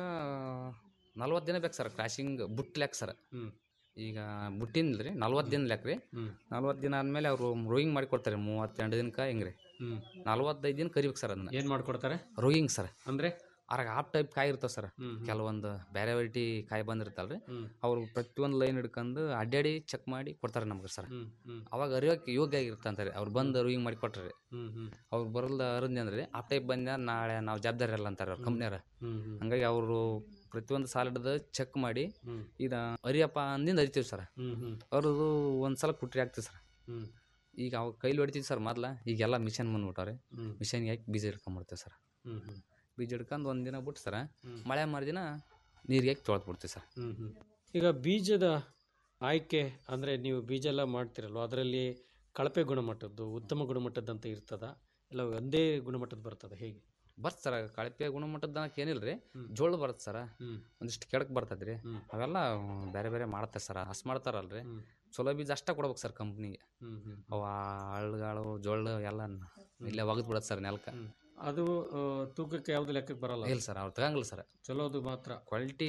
ನಲ್ವತ್ತು ದಿನ ಬೇಕು ಸರ್ ಕ್ರಾಸಿಂಗ್ ಬುಟ್ ಲೆಕ್ಕ ಸರ್ ಹ್ಮ್ ಈಗ ಬುಟ್ಟಿನ ರೀ ನಲ್ವತ್ತು ದಿನ ಲೆಕ್ಕ ರೀ ಹ್ಮ್ ನಲ್ವತ್ತು ದಿನ ಆದಮೇಲೆ ಅವರು ರೋಯಿಂಗ್ ಮಾಡಿ ಕೊಡ್ತಾರೆ ಮೂವತ್ತೆರಡು ದಿನಕ್ಕೆ ಹಿಂಗೆ ರೀ ಹ್ಮ್ ನಲ್ವತ್ತೈದು ದಿನ ಕರಿಬೇಕು ಸರ್ ಅದನ್ನ ಏನ್ ಮಾಡ್ಕೊಡ್ತಾರೆ ರೋಯಿಂಗ್ ಸರ್ ಅಂದ್ರೆ ಅದ್ರಾಗ ಆಪ್ ಟೈಪ್ ಕಾಯಿ ಇರ್ತಾವೆ ಸರ್ ಹ್ಮ್ ಹ್ಮ್. ಕೆಲವೊಂದು ಬೇರೆ ವೆರೈಟಿ ಕಾಯಿ ಬಂದಿರ್ತಾವಲ್ರಿ ಹ್ಮ್. ಅವ್ರು ಪ್ರತಿಯೊಂದು ಲೈನ್ ಹಿಡ್ಕೊಂಡು ಅಡ್ಡಾಡಿ ಚೆಕ್ ಮಾಡಿ ಕೊಡ್ತಾರೆ ನಮ್ಗೆ ಸರ್ ಹ್ಮ್ ಹ್ಮ್ ಅವಾಗ ಅರಿಯೋಕೆ ಯೋಗ್ಯ ಆಗಿರುತ್ತೆ ಅಂತಾರೆ ಅವ್ರು ಬಂದು ರೋಯಿಂಗ್ ಮಾಡಿ ಕೊಟ್ರಿ ಹ್ಮ್ ಹ್ಮ್ ಅವ್ರು ಬರಲ್ದ ಅರದ್ನಿ ಅಂದ್ರೆ ಆ ಟೈಪ್ ಬಂದ ನಾಳೆ ನಾವು ಜವಾಬ್ದಾರಿ ಅಲ್ಲ ಅಂತಾರೆ ಅವ್ರ ಕಂಪ್ನಿಯವ್ರ ಹ್ಮ್ ಹ್ಮ್ ಹಂಗಾಗಿ ಅವರು ಪ್ರತಿಯೊಂದು ಸಾಲಿಡ್ದ ಚೆಕ್ ಮಾಡಿ ಹ್ಮ್. ಇದು ಅರಿಯಪ್ಪ ಅಂದಿಂದ ಅರಿತೀವಿ ಸರ್ ಹ್ಮ್ ಹ್ಮ್ ಅವ್ರದ್ದು ಒಂದು ಸಲ ಕುಟ್ರಿ ಆಗ್ತೀವಿ ಸರ್ ಹ್ಮ್ ಈಗ ಅವಾಗ ಕೈಲಿ ಹೊಡಿತೀವಿ ಸರ್ ಮೊದ್ಲ ಈಗೆಲ್ಲ ಮಿಷನ್ ಬಂದ್ಬಿಟ್ಟವ್ರೆ ಹ್ಮ್. ಮಿಷನ್ಗೆ ಹಾಕಿ ಬೀಜ ಹಿಡ್ಕೊಂಬಿಡ್ತೀವಿ ಸರ್ ಹ್ಮ್ ಹ್ಮ್ ಬೀಜ ಹಿಡ್ಕೊಂಡು ಒಂದು ದಿನ ಬಿಟ್ಟು ಸರ ಹ್ಮ್. ಮಳೆ ಮರುದಿನ ನೀರಿಗೆ ಹಾಕಿ ತೊಳೆದು ಬಿಡ್ತೀವಿ ಸರ್ ಹ್ಮ್ ಹ್ಮ್ ಈಗ ಬೀಜದ ಆಯ್ಕೆ ಅಂದ್ರೆ ನೀವು ಬೀಜ ಎಲ್ಲ ಮಾಡ್ತಿರಲ್ವ ಅದರಲ್ಲಿ ಕಳಪೆ ಗುಣಮಟ್ಟದ್ದು ಉತ್ತಮ ಗುಣಮಟ್ಟದ್ದಂತ ಇರ್ತದ ಇಲ್ಲ ಒಂದೇ ಗುಣಮಟ್ಟದ ಬರ್ತದ ಹೇಗೆ ಬರ್ತ್ ಸರ ಕಳಪೆ ಗುಣಮಟ್ಟದ ಏನಿಲ್ಲ ರೀ ಜೋಳ ಬರುತ್ತೆ ಸರ ಹ್ಮ್. ಒಂದಿಷ್ಟು ಕೆಳಕ್ ಬರ್ತದೆ ರೀ ಅವೆಲ್ಲ ಬೇರೆ ಬೇರೆ ಮಾಡ್ತಾರೆ ಸರ್ ಹಸ್ ಮಾಡ್ತಾರಲ್ರಿ ಚಲೋ ಬೀಜ ಅಷ್ಟೇ ಕೊಡ್ಬೇಕು ಸರ್ ಕಂಪ್ನಿಗೆ ಹ್ಮ್ ಹ್ಮ್ ಅವ ಹಳ್ಳುಗಾಳು ಜೋಳ ಎಲ್ಲ ಇಲ್ಲೇ ಒಗದ್ ಬಿಡತ್ತೆ ಸರ್ ನೆಲಕ್ಕೆ ಅದು ಆ, ತೂಕಕ್ಕೆ ಯಾವ್ದು ಲೆಕ್ಕಕ್ಕೆ ಬರಲ್ಲ ಇಲ್ಲ ಸರ್ ಅವ್ರು ತಗಂಗಿಲ್ಲ ಸರ್ ಚಲೋದು ಮಾತ್ರ ಕ್ವಾಲಿಟಿ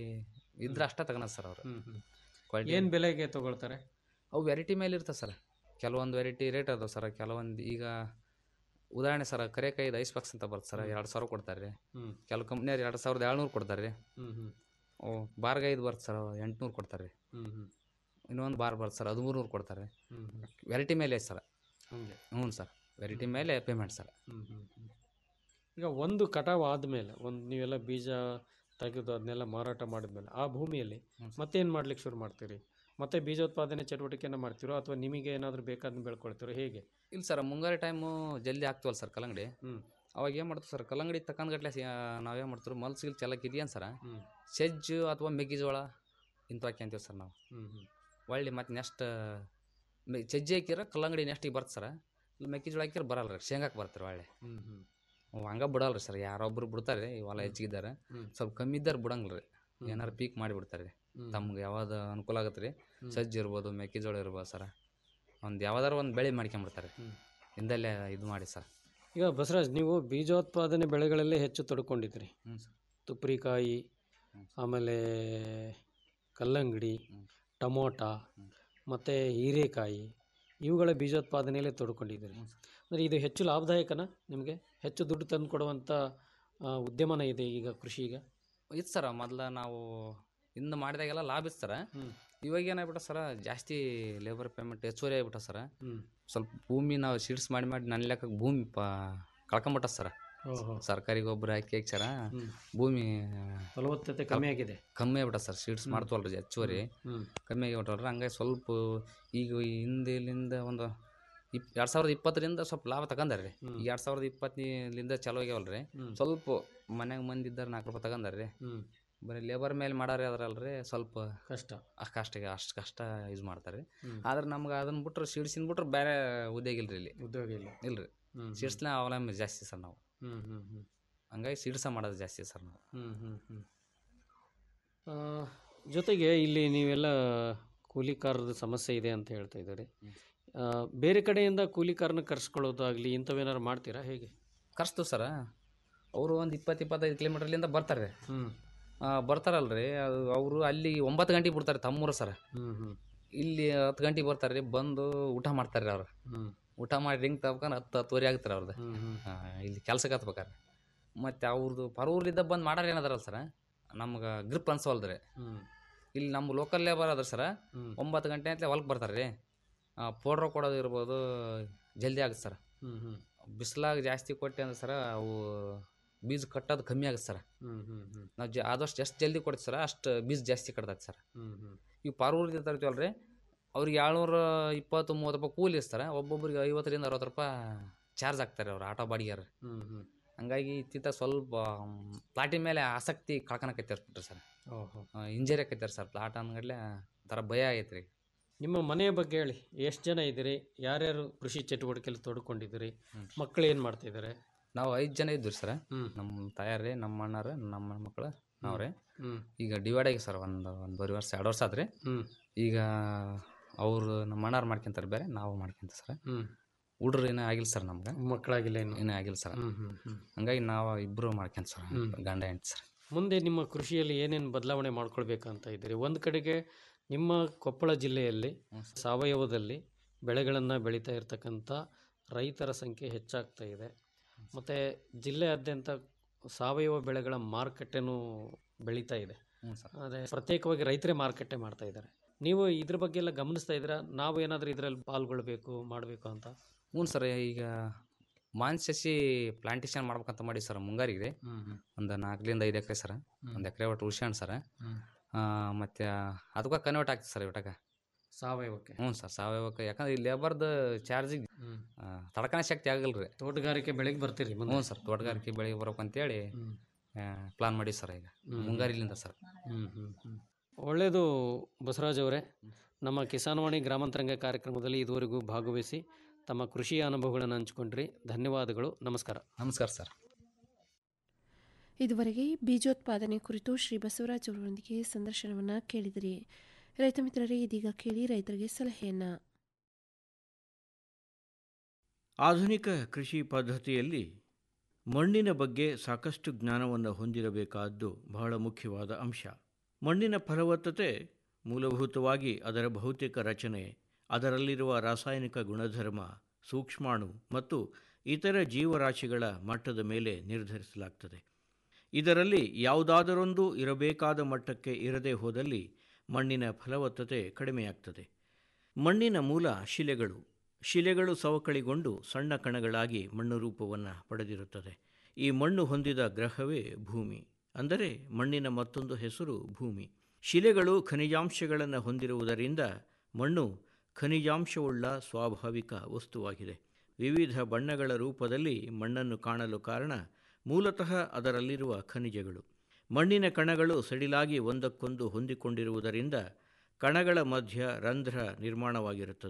ಇದ್ರೆ ಅಷ್ಟೇ ತಗೋಣ ಸರ್ ಅವರು ಹ್ಮ್ ಹ್ಮ್ ಕ್ವಾಲಿಟಿ ಏನ್ ಬೆಲೆಗೆ ತಗೊಳ್ತಾರೆ ಅವು ವೆರೈಟಿ ಮೇಲೆ ಇರ್ತದೆ ಸರ್ ಕೆಲವೊಂದು ವೆರೈಟಿ ರೇಟ್ ಅದಾವೆ ಸರ್ ಕೆಲವೊಂದು ಈಗ ಉದಾಹರಣೆ ಸರ್ ಕರೆಕಾಯಿದು ಐಸ್ ಬಾಕ್ಸ್ ಅಂತ ಬರುತ್ತೆ ಸರ್ ಎರಡು ಸಾವಿರ ಕೊಡ್ತಾರೆ ರೀ ಹ್ಮ್. ಕೆಲವು ಕಂಪ್ನಿಯವ್ರು ಎರಡು ಸಾವಿರದ ಏಳ್ನೂರು ಕೊಡ್ತಾರೆ ರೀ ಹ್ಮ್ ಹ್ಮ್ ಓ ಬಾರ್ಗೈದು ಬರುತ್ತೆ ಸರ್ ಎಂಟುನೂರು ಕೊಡ್ತಾರೆ ರೀ ಹ್ಮ್ ಹ್ಮ್ ಇನ್ನೊಂದು ಬಾರ್ ಬರುತ್ತೆ ಸರ್ ಹದಿಮೂರು ನೂರು ಕೊಡ್ತಾರೆ ಹ್ಮ್ ಹ್ಮ್ ವೆರೈಟಿ ಮೇಲೆ ಸರ್ ಹಂಗೆ ಹ್ಞೂ ಸರ್ ವೆರೈಟಿ ಮೇಲೆ ಪೇಮೆಂಟ್ ಸರ್ ಹ್ಮ್ ಹ್ಮ್ ಹ್ಮ್. ಈಗ ಒಂದು ಕಟಾವು ಆದಮೇಲೆ ಒಂದು ನೀವೆಲ್ಲ ಬೀಜ ತೆಗೆದು ಅದನ್ನೆಲ್ಲ ಮಾರಾಟ ಮಾಡಿದ್ಮೇಲೆ ಆ ಭೂಮಿಯಲ್ಲಿ ಮತ್ತೇನು ಮಾಡ್ಲಿಕ್ಕೆ ಶುರು ಮಾಡ್ತೀರಿ ಮತ್ತೆ ಬೀಜೋತ್ಪಾದನೆ ಚಟುವಟಿಕೆನ ಮಾಡ್ತಿರೋ ಅಥವಾ ನಿಮಗೆ ಏನಾದರೂ ಬೇಕಾದ್ನ ಬೆಳ್ಕೊಳ್ತಿರೋ ಹೇಗೆ ಇಲ್ಲ ಸರ್ ಮುಂಗಾರು ಟೈಮು ಜಲ್ದಿ ಆಗ್ತೀವಲ್ಲ ಸರ್ ಕಲ್ಲಂಗಡಿ ಹ್ಮ್. ಅವಾಗ ಏನು ಮಾಡ್ತೀವಿ ಸರ್ ಕಲ್ಲಂಗಡಿ ತಕ್ಕಂದ್ಗಟ್ಲೆ ನಾವೇನು ಮಾಡ್ತೀವಿ ಮಲ್ಸ್ ಗಿಲ್ ಚೆಲ್ಲಕ್ಕೆ ಇದೆಯೇನು ಸರ್ ಹ್ಮ್. ಸೆಜ್ಜು ಅಥವಾ ಮೆಕ್ಕೆಜೋಳ ಇಂಥವು ಹಾಕ್ಯಂತೀವಿ ಸರ್ ನಾವು ಹ್ಮ್ ಹ್ಮ್ ಒಳ್ಳೆ ಮತ್ತೆ ನೆಕ್ಸ್ಟ್ ಮೆ- ಸಜ್ಜೆ ಹಾಕಿರ ಕಲ್ಲಂಗಡಿ ನೆಕ್ಸ್ಟಿಗೆ ಬರ್ತದೆ ಸರ್ ಇಲ್ಲಿ ಮೆಕ್ಕೆಜೋಳ ಹಾಕಿರ ಬರಲ್ಲ ರೀ ಶೇಂಗಾಕ್ಕೆ ಬರ್ತಾರೆ ಒಳ್ಳೆ ಅವು ಹಂಗೆ ಬಿಡಲ್ಲ ಸರ್ ಯಾರೊಬ್ರು ಬಿಡ್ತಾರೆ ಈ ಹೊಲ ಹೆಚ್ಚಿಗಿದ್ದಾರೆ ಸ್ವಲ್ಪ ಕಮ್ಮಿ ಇದ್ದಾರೆ ಬಿಡಂಗಿಲ್ಲ ರೀ ಏನಾರು ಪೀಕ್ ಮಾಡಿಬಿಡ್ತಾರೆ ರೀ ತಮ್ಗೆ ಯಾವ್ದು ಅನುಕೂಲ ಆಗುತ್ತೆ ರೀ ಸಜ್ಜೆ ಇರ್ಬೋದು ಮೆಕ್ಕೆಜೋಳ ಇರ್ಬೋದು ಸರ್ ಒಂದು ಯಾವ್ದಾರು ಒಂದು ಬೆಳೆ ಮಾಡ್ಕೊಂಬಿಡ್ತಾರೆ ಹಿಂದಲ್ಲೇ ಇದು ಮಾಡಿ ಸರ್ ಈಗ ಬಸವರಾಜ್ ನೀವು ಬೀಜೋತ್ಪಾದನೆ ಬೆಳೆಗಳಲ್ಲೇ ಹೆಚ್ಚು ತೊಡ್ಕೊಂಡಿದ್ರಿ ಹ್ಞೂ ಸರ್ ತುಪ್ರಿಕಾಯಿ ಆಮೇಲೆ ಕಲ್ಲಂಗಡಿ ಟಮೋಟ ಮತ್ತು ಹೀರೆಕಾಯಿ ಇವುಗಳ ಬೀಜೋತ್ಪಾದನೆಯಲ್ಲೇ ತೊಡ್ಕೊಂಡಿದ್ದೀರಿ ಅಂದರೆ ಇದು ಹೆಚ್ಚು ಲಾಭದಾಯಕನ ನಿಮಗೆ ಹೆಚ್ಚು ದುಡ್ಡು ತಂದು ಕೊಡುವಂಥ ಆ, ಉದ್ಯಮನ ಇದೆ ಈಗ ಕೃಷಿ ಈಗ ಇತ್ತು ಸರ ಮೊದ್ಲು ನಾವು ಹಿಂದೆ ಮಾಡಿದಾಗೆಲ್ಲ ಲಾಭ ಇತ್ತು ಸರ ಇವಾಗ ಏನಾಗ್ಬಿಟ್ಟ ಸರ ಜಾಸ್ತಿ ಲೇಬರ್ ಪೇಮೆಂಟ್ ಹೆಚ್ಚುವರಿ ಆಗ್ಬಿಟ್ಟ ಸರ ಸ್ವಲ್ಪ ಭೂಮಿ ನಾವು ಸೀಡ್ಸ್ ಮಾಡಿ ಮಾಡಿ ನನ್ನ ಲೆಕ್ಕಕ್ಕೆ ಭೂಮಿ ಪ ಕಳ್ಕೊಂಬಿಟ್ಟ ಸರ ಓಹೋ. ಸರ್ಕಾರಿ ಗೊಬ್ಬರ ಹಾಕಿ ಹಾಕಿ ಸರ ಭೂಮಿ ಫಲವತ್ತತೆ ಕಮ್ಮಿ ಆಗಿದೆ ಕಮ್ಮಿ ಆಗ್ಬಿಟ್ಟ ಸರ್ ಸೀಡ್ಸ್ ಹ್ಮ್. ಮಾಡ್ತವಲ್ರಿ ಹೆಚ್ಚುವರಿ ಹ್ಮ್. ಕಮ್ಮಿ ಆಗಿಬಿಟ್ಟಲ್ರಿ ಹಂಗಾಗಿ ಸ್ವಲ್ಪ ಈಗ ಹಿಂದಿಲಿಂದ ಒಂದು ಇಪ್ ಎರಡು ಸಾವಿರದ ಇಪ್ಪತ್ತರಿಂದ ಸ್ವಲ್ಪ ಲಾಭ ತಗೊಂಡಾರ ರೀ ಈಗ ಎರಡು ಸಾವಿರದ ಇಪ್ಪತ್ತಲಿಂದ ಚಾಲೂ ಆಗ್ಯಾವಲ್ಲ ರೀ ಸ್ವಲ್ಪ ಮನ್ಯಾಗ ಮಂದಿ ಇದ್ದಾರೆ ನಾಲ್ಕು ರೂಪಾಯಿ ತಗೊಂಡಾರ ರೀ ಬರೀ ಲೇಬರ್ ಮೇಲೆ ಮಾಡಾರೆ ಅದ್ರಲ್ರಿ ಸ್ವಲ್ಪ ಕಷ್ಟ ಅಷ್ಟು ಕಷ್ಟ ಅಷ್ಟು ಕಷ್ಟ ಯೂಸ್ ಮಾಡ್ತಾರೆ ಹ್ಮ್. ಆದ್ರೆ ನಮ್ಗೆ ಅದನ್ನ ಬಿಟ್ರೆ ಸೀಡ್ಸಿನ ಬಿಟ್ರೆ ಬೇರೆ ಉದ್ಯೋಗ ಇಲ್ರಿ ಇಲ್ಲಿ ಉದ್ಯೋಗ ಇಲ್ಲ ಇಲ್ರಿ ಹ್ಮ್. ಸೀಡ್ಸ್ನ ಅವಲಂಬನೆ ಜಾಸ್ತಿ ಸರ್ ನಾವು ಹ್ಮ್ ಹ್ಮ್ ಹ್ಮ್ ಹಂಗಾಗಿ ಸೀಡ್ಸ ಮಾಡೋದು ಜಾಸ್ತಿ ಸರ್ ನಾವು ಹ್ಮ್ ಹ್ಮ್ ಹ್ಮ್ ಆ, ಜೊತೆಗೆ ಇಲ್ಲಿ ನೀವೆಲ್ಲ ಕೂಲಿಕಾರರ ಸಮಸ್ಯೆ ಇದೆ ಅಂತ ಹೇಳ್ತಾ ಇದ್ದಾರೆ ಆ, ಬೇರೆ ಕಡೆಯಿಂದ ಕೂಲಿಕಾರನ ಕರ್ಸ್ಕೊಳ್ಳೋದಾಗ್ಲಿ ಇಂಥವೇನಾರು ಮಾಡ್ತೀರಾ ಹೇಗೆ ಕರ್ಸ್ತು ಸರ ಅವರು ಒಂದು ಇಪ್ಪತ್ತು ಇಪ್ಪತ್ತೈದು ಕಿಲೋಮೀಟ್ರ್ಲಿಂದ ಬರ್ತಾರೆ ಹ್ಮ್. ಬರ್ತಾರಲ್ರಿ ಅದು ಅವರು ಅಲ್ಲಿ ಒಂಬತ್ತು ಗಂಟೆಗೆ ಬಿಡ್ತಾರೆ ತಮ್ಮೂರು ಸರ ಹ್ಮ್ ಹ್ಮ್ ಇಲ್ಲಿ ಹತ್ತು ಗಂಟೆಗೆ ಬರ್ತಾರೆ ರೀ ಬಂದು ಊಟ ಮಾಡ್ತಾರೆ ರೀ ಅವ್ರು ಹ್ಮ್. ಊಟ ಮಾಡಿ ರಿಂಗ್ ತಗೊಂಡು ಹತ್ತು ಹತ್ತುವರೆ ಆಗ್ತಾರೆ ಅವ್ರದ್ದು ಹ್ಮ್ ಹ್ಮ್. ಆ, ಇಲ್ಲಿ ಕೆಲ್ಸಕ್ಕೆ ಹತ್ಬೇಕಾರೆ ಮತ್ತು ಅವ್ರದ್ದು ಪರೂರ್ಲಿದ್ದ ಬಂದು ಮಾಡಾರ ಏನದಾರಲ್ಲ ಸರ ನಮ್ಗೆ ಗ್ರಿಪ್ ಅನ್ಸವಲ್ದ್ರಿ ಹ್ಮ್. ಇಲ್ಲಿ ನಮ್ಮ ಲೋಕಲ್ ಲೇಬರ್ ಅದ್ರ ಸರ ಹ್ಮ್. ಒಂಬತ್ತು ಗಂಟೆ ಅಂತಲೇ ಹೊಲಕ್ಕೆ ಬರ್ತಾರೆ ರೀ ಪೌಡ್ರ್ ಕೊಡೋದು ಇರ್ಬೋದು ಜಲ್ದಿ ಆಗುತ್ತೆ ಸರ್ ಹ್ಮ್ ಹ್ಮ್ ಬಿಸಿಲಾಗ ಜಾಸ್ತಿ ಕೊಟ್ಟೆ ಅಂದ್ರೆ ಸರ ಅವು ಬೀಜ ಕಟ್ಟೋದು ಕಮ್ಮಿ ಆಗುತ್ತೆ ಸರ್ ಹ್ಮ್ ಹ್ಮ್ ಹ್ಮ್ ನಾವು ಜ ಆದಷ್ಟು ಎಷ್ಟು ಜಲ್ದಿ ಕೊಡ್ತೀವಿ ಸರ್ ಅಷ್ಟು ಬೀಜ ಜಾಸ್ತಿ ಕಟ್ತೈತೆ ಸರ್ ಹ್ಮ್ ಹ್ಮ್ ಈಗ ಪಾರೂರಿಂದ ತರ್ತೀವಲ್ಲ ರೀ ಅವ್ರಿಗೆ ಏಳ್ನೂರ ಇಪ್ಪತ್ತು ಮೂವತ್ತು ರೂಪಾಯಿ ಕೂಲಿ ಇರ್ತಾರೆ ಒಬ್ಬೊಬ್ರಿಗೆ ಐವತ್ತರಿಂದ ಅರವತ್ತು ರೂಪಾಯಿ ಚಾರ್ಜ್ ಆಗ್ತಾರೆ ಅವ್ರು ಆಟೋ ಬಾಡಿಗೆರು ಹ್ಮ್ ಹ್ಮ್ ಹಂಗಾಗಿ ಇತ್ತಿತ್ತ ಸ್ವಲ್ಪ ಪ್ಲಾಟಿನ ಮೇಲೆ ಆಸಕ್ತಿ ಕಳ್ಕೊಳಕೈತೆ ಬಿಟ್ರಿ ಸರ್ ಓಹೋ ಇಂಜರಿ ಆಕೈತಾರೆ ಸರ್ ಪ್ಲಾಟ್ ಅಂದ್ಗಡ್ಲೆ ಒಂಥರ ಭಯ ಆಗೈತೆ ರೀ ನಿಮ್ಮ ಮನೆಯ ಬಗ್ಗೆ ಹೇಳಿ ಎಷ್ಟು ಜನ ಇದ್ದೀರಿ ಯಾರ್ಯಾರು ಕೃಷಿ ಚಟುವಟಿಕೆಯಲ್ಲಿ ತೊಡ್ಕೊಂಡಿದ್ದೀರಿ ಮಕ್ಕಳು ಏನು ಮಾಡ್ತಿದ್ದಾರೆ ನಾವು ಐದು ಜನ ಇದ್ವಿ ಸರ್ ನಮ್ಮ ತಾಯಾರಿ ನಮ್ಮ ಅಣ್ಣಾರು ನಮ್ಮ ಮಕ್ಕಳು ನಾವ್ರಿ ಹ್ಮ್. ಈಗ ಡಿವೈಡ್ ಆಗಿ ಸರ್ ಒಂದು ಒಂದೂವರೆ ವರ್ಷ ಎರಡು ವರ್ಷ ಆದ್ರಿ ಹ್ಮ್. ಈಗ ಅವರು ನಮ್ಮ ಅಣ್ಣಾರು ಮಾಡ್ಕೊಂತಾರೆ ಬೇರೆ ನಾವು ಮಾಡ್ಕೊಂತ ಸರ್ ಹ್ಮ್. ಹುಡ್ರು ಏನೂ ಆಗಿಲ್ಲ ಸರ್ ನಮ್ಗೆ ಮಕ್ಕಳಾಗಿಲ್ಲ ಇನ್ನು ಏನೂ ಆಗಿಲ್ಲ ಸರ್ ಹ್ಮ್ ಹ್ಮ್ ಹ್ಮ್ ಹಂಗಾಗಿ ನಾವು ಇಬ್ಬರು ಮಾಡ್ಕೊಂತ ಸರ್ ಹ್ಮ್. ಗಂಡ ಹೆಂಡ್ತಿ ಸರ್ ಮುಂದೆ ನಿಮ್ಮ ಕೃಷಿಯಲ್ಲಿ ಏನೇನು ಬದಲಾವಣೆ ಮಾಡ್ಕೊಳ್ಬೇಕಂತ ಇದ್ದೀರಿ ಒಂದು ಕಡೆಗೆ ನಿಮ್ಮ ಕೊಪ್ಪಳ ಜಿಲ್ಲೆಯಲ್ಲಿ ಸಾವಯವದಲ್ಲಿ ಬೆಳೆಗಳನ್ನು ಬೆಳೀತಾ ಇರತಕ್ಕಂಥ ರೈತರ ಸಂಖ್ಯೆ ಹೆಚ್ಚಾಗ್ತಾ ಇದೆ ಮತ್ತು ಜಿಲ್ಲೆಯಾದ್ಯಂತ ಸಾವಯವ ಬೆಳೆಗಳ ಮಾರುಕಟ್ಟೆನೂ ಬೆಳೀತಾ ಇದೆ ಹ್ಞೂ ಸರ್ ಆದರೆ ಪ್ರತ್ಯೇಕವಾಗಿ ರೈತರೇ ಮಾರುಕಟ್ಟೆ ಮಾಡ್ತಾ ಇದ್ದಾರೆ ನೀವು ಇದ್ರ ಬಗ್ಗೆ ಎಲ್ಲ ಗಮನಿಸ್ತಾ ಇದ್ದೀರಾ ನಾವು ಏನಾದರೂ ಇದರಲ್ಲಿ ಪಾಲ್ಗೊಳ್ಬೇಕು ಮಾಡಬೇಕು ಅಂತ ಹ್ಞೂ ಸರ್ ಈಗ ಮಾನ್ ಸಸಿ ಪ್ಲಾಂಟೇಶನ್ ಮಾಡ್ಬೇಕಂತ ಮಾಡಿ ಸರ್ ಮುಂಗಾರಿಗೆ ರೀ ಹ್ಮ್ ಹ್ಮ್. ಒಂದು ನಾಲ್ಕರಿಂದ ಐದು ಎಕರೆ ಸರ್ ಒಂದು ಎಕರೆ ಒಟ್ಟು ಉಳ್ಸ್ಯಾಣ ಸರ್ ಹ್ಮ್. ಮತ್ತು ಅದಕ್ಕೆ ಕನ್ವರ್ಟ್ ಆಗ್ತದೆ ಸರ್ ಇವಟಾಗ ಸಾವಯವಕ್ಕೆ ಹ್ಞೂ ಸರ್ ಸಾವಯವಕ್ಕೆ ಯಾಕಂದ್ರೆ ಈ ಲೇಬರ್ದು ಚಾರ್ಜಿಗೆ ಹ್ಮ್. ತಡ್ಕಣ ಶಕ್ತಿ ಆಗಲ್ಲ ರೀ ತೋಟಗಾರಿಕೆ ಬೆಳೆಗೆ ಬರ್ತೀರಿ ಮುಂದೆ ಹ್ಞೂ ಸರ್ ತೋಟಗಾರಿಕೆ ಬೆಳೆಗೆ ಬರ್ಬೇಕು ಅಂತೇಳಿ ಪ್ಲಾನ್ ಮಾಡಿ ಸರ್ ಈಗ ಹ್ಮ್. ಮುಂಗಾರಿಲಿಂದ ಸರ್ ಹ್ಮ್ ಹ್ಮ್ ಹ್ಮ್ ಒಳ್ಳೆಯದು ಬಸವರಾಜ್ ಅವರೇ ನಮ್ಮ ಕಿಸಾನ್ವಾಣಿ ಗ್ರಾಮಾಂತರಂಗ ಕಾರ್ಯಕ್ರಮದಲ್ಲಿ ಇದುವರೆಗೂ ಭಾಗವಹಿಸಿ ತಮ್ಮ ಕೃಷಿಯ ಅನುಭವಗಳನ್ನು ಹಂಚಿಕೊಂಡ್ರಿ ಧನ್ಯವಾದಗಳು ನಮಸ್ಕಾರ ನಮಸ್ಕಾರ ಸರ್ ಇದುವರೆಗೆ ಬೀಜೋತ್ಪಾದನೆ ಕುರಿತು ಶ್ರೀ ಬಸವರಾಜ್ ಅವರೊಂದಿಗೆ ಸಂದರ್ಶನವನ್ನು ಕೇಳಿದಿರಿ ರೈತ ಮಿತ್ರರೇ ಇದೀಗ ಕೇಳಿ ರೈತರಿಗೆ ಸಲಹೆಯನ್ನು ಆಧುನಿಕ ಕೃಷಿ ಪದ್ಧತಿಯಲ್ಲಿ ಮಣ್ಣಿನ ಬಗ್ಗೆ ಸಾಕಷ್ಟು ಜ್ಞಾನವನ್ನು ಹೊಂದಿರಬೇಕಾದ್ದು ಬಹಳ ಮುಖ್ಯವಾದ ಅಂಶ ಮಣ್ಣಿನ ಫಲವತ್ತತೆ ಮೂಲಭೂತವಾಗಿ ಅದರ ಭೌತಿಕ ರಚನೆ ಅದರಲ್ಲಿರುವ ರಾಸಾಯನಿಕ ಗುಣಧರ್ಮ ಸೂಕ್ಷ್ಮಾಣು ಮತ್ತು ಇತರ ಜೀವರಾಶಿಗಳ ಮಟ್ಟದ ಮೇಲೆ ನಿರ್ಧರಿಸಲಾಗ್ತದೆ ಇದರಲ್ಲಿ ಯಾವುದಾದರೊಂದು ಇರಬೇಕಾದ ಮಟ್ಟಕ್ಕೆ ಇರದೇ ಹೋದಲ್ಲಿ ಮಣ್ಣಿನ ಫಲವತ್ತತೆ ಕಡಿಮೆಯಾಗ್ತದೆ ಮಣ್ಣಿನ ಮೂಲ ಶಿಲೆಗಳು ಶಿಲೆಗಳು ಸವಕಳಿಗೊಂಡು ಸಣ್ಣ ಕಣಗಳಾಗಿ ಮಣ್ಣು ರೂಪವನ್ನು ಪಡೆದಿರುತ್ತದೆ ಈ ಮಣ್ಣು ಹೊಂದಿದ ಗ್ರಹವೇ ಭೂಮಿ ಅಂದರೆ ಮಣ್ಣಿನ ಮತ್ತೊಂದು ಹೆಸರು ಭೂಮಿ ಶಿಲೆಗಳು ಖನಿಜಾಂಶಗಳನ್ನು ಹೊಂದಿರುವುದರಿಂದ ಮಣ್ಣು ಖನಿಜಾಂಶವುಳ್ಳ ಸ್ವಾಭಾವಿಕ ವಸ್ತುವಾಗಿದೆ ವಿವಿಧ ಬಣ್ಣಗಳ ರೂಪದಲ್ಲಿ ಮಣ್ಣನ್ನು ಕಾಣಲು ಕಾರಣ ಮೂಲತಃ ಅದರಲ್ಲಿರುವ ಖನಿಜಗಳು ಮಣ್ಣಿನ ಕಣಗಳು ಸಡಿಲಾಗಿ ಒಂದಕ್ಕೊಂದು ಹೊಂದಿಕೊಂಡಿರುವುದರಿಂದ ಕಣಗಳ ಮಧ್ಯ ರಂಧ್ರ ನಿರ್ಮಾಣವಾಗಿರುತ್ತದೆ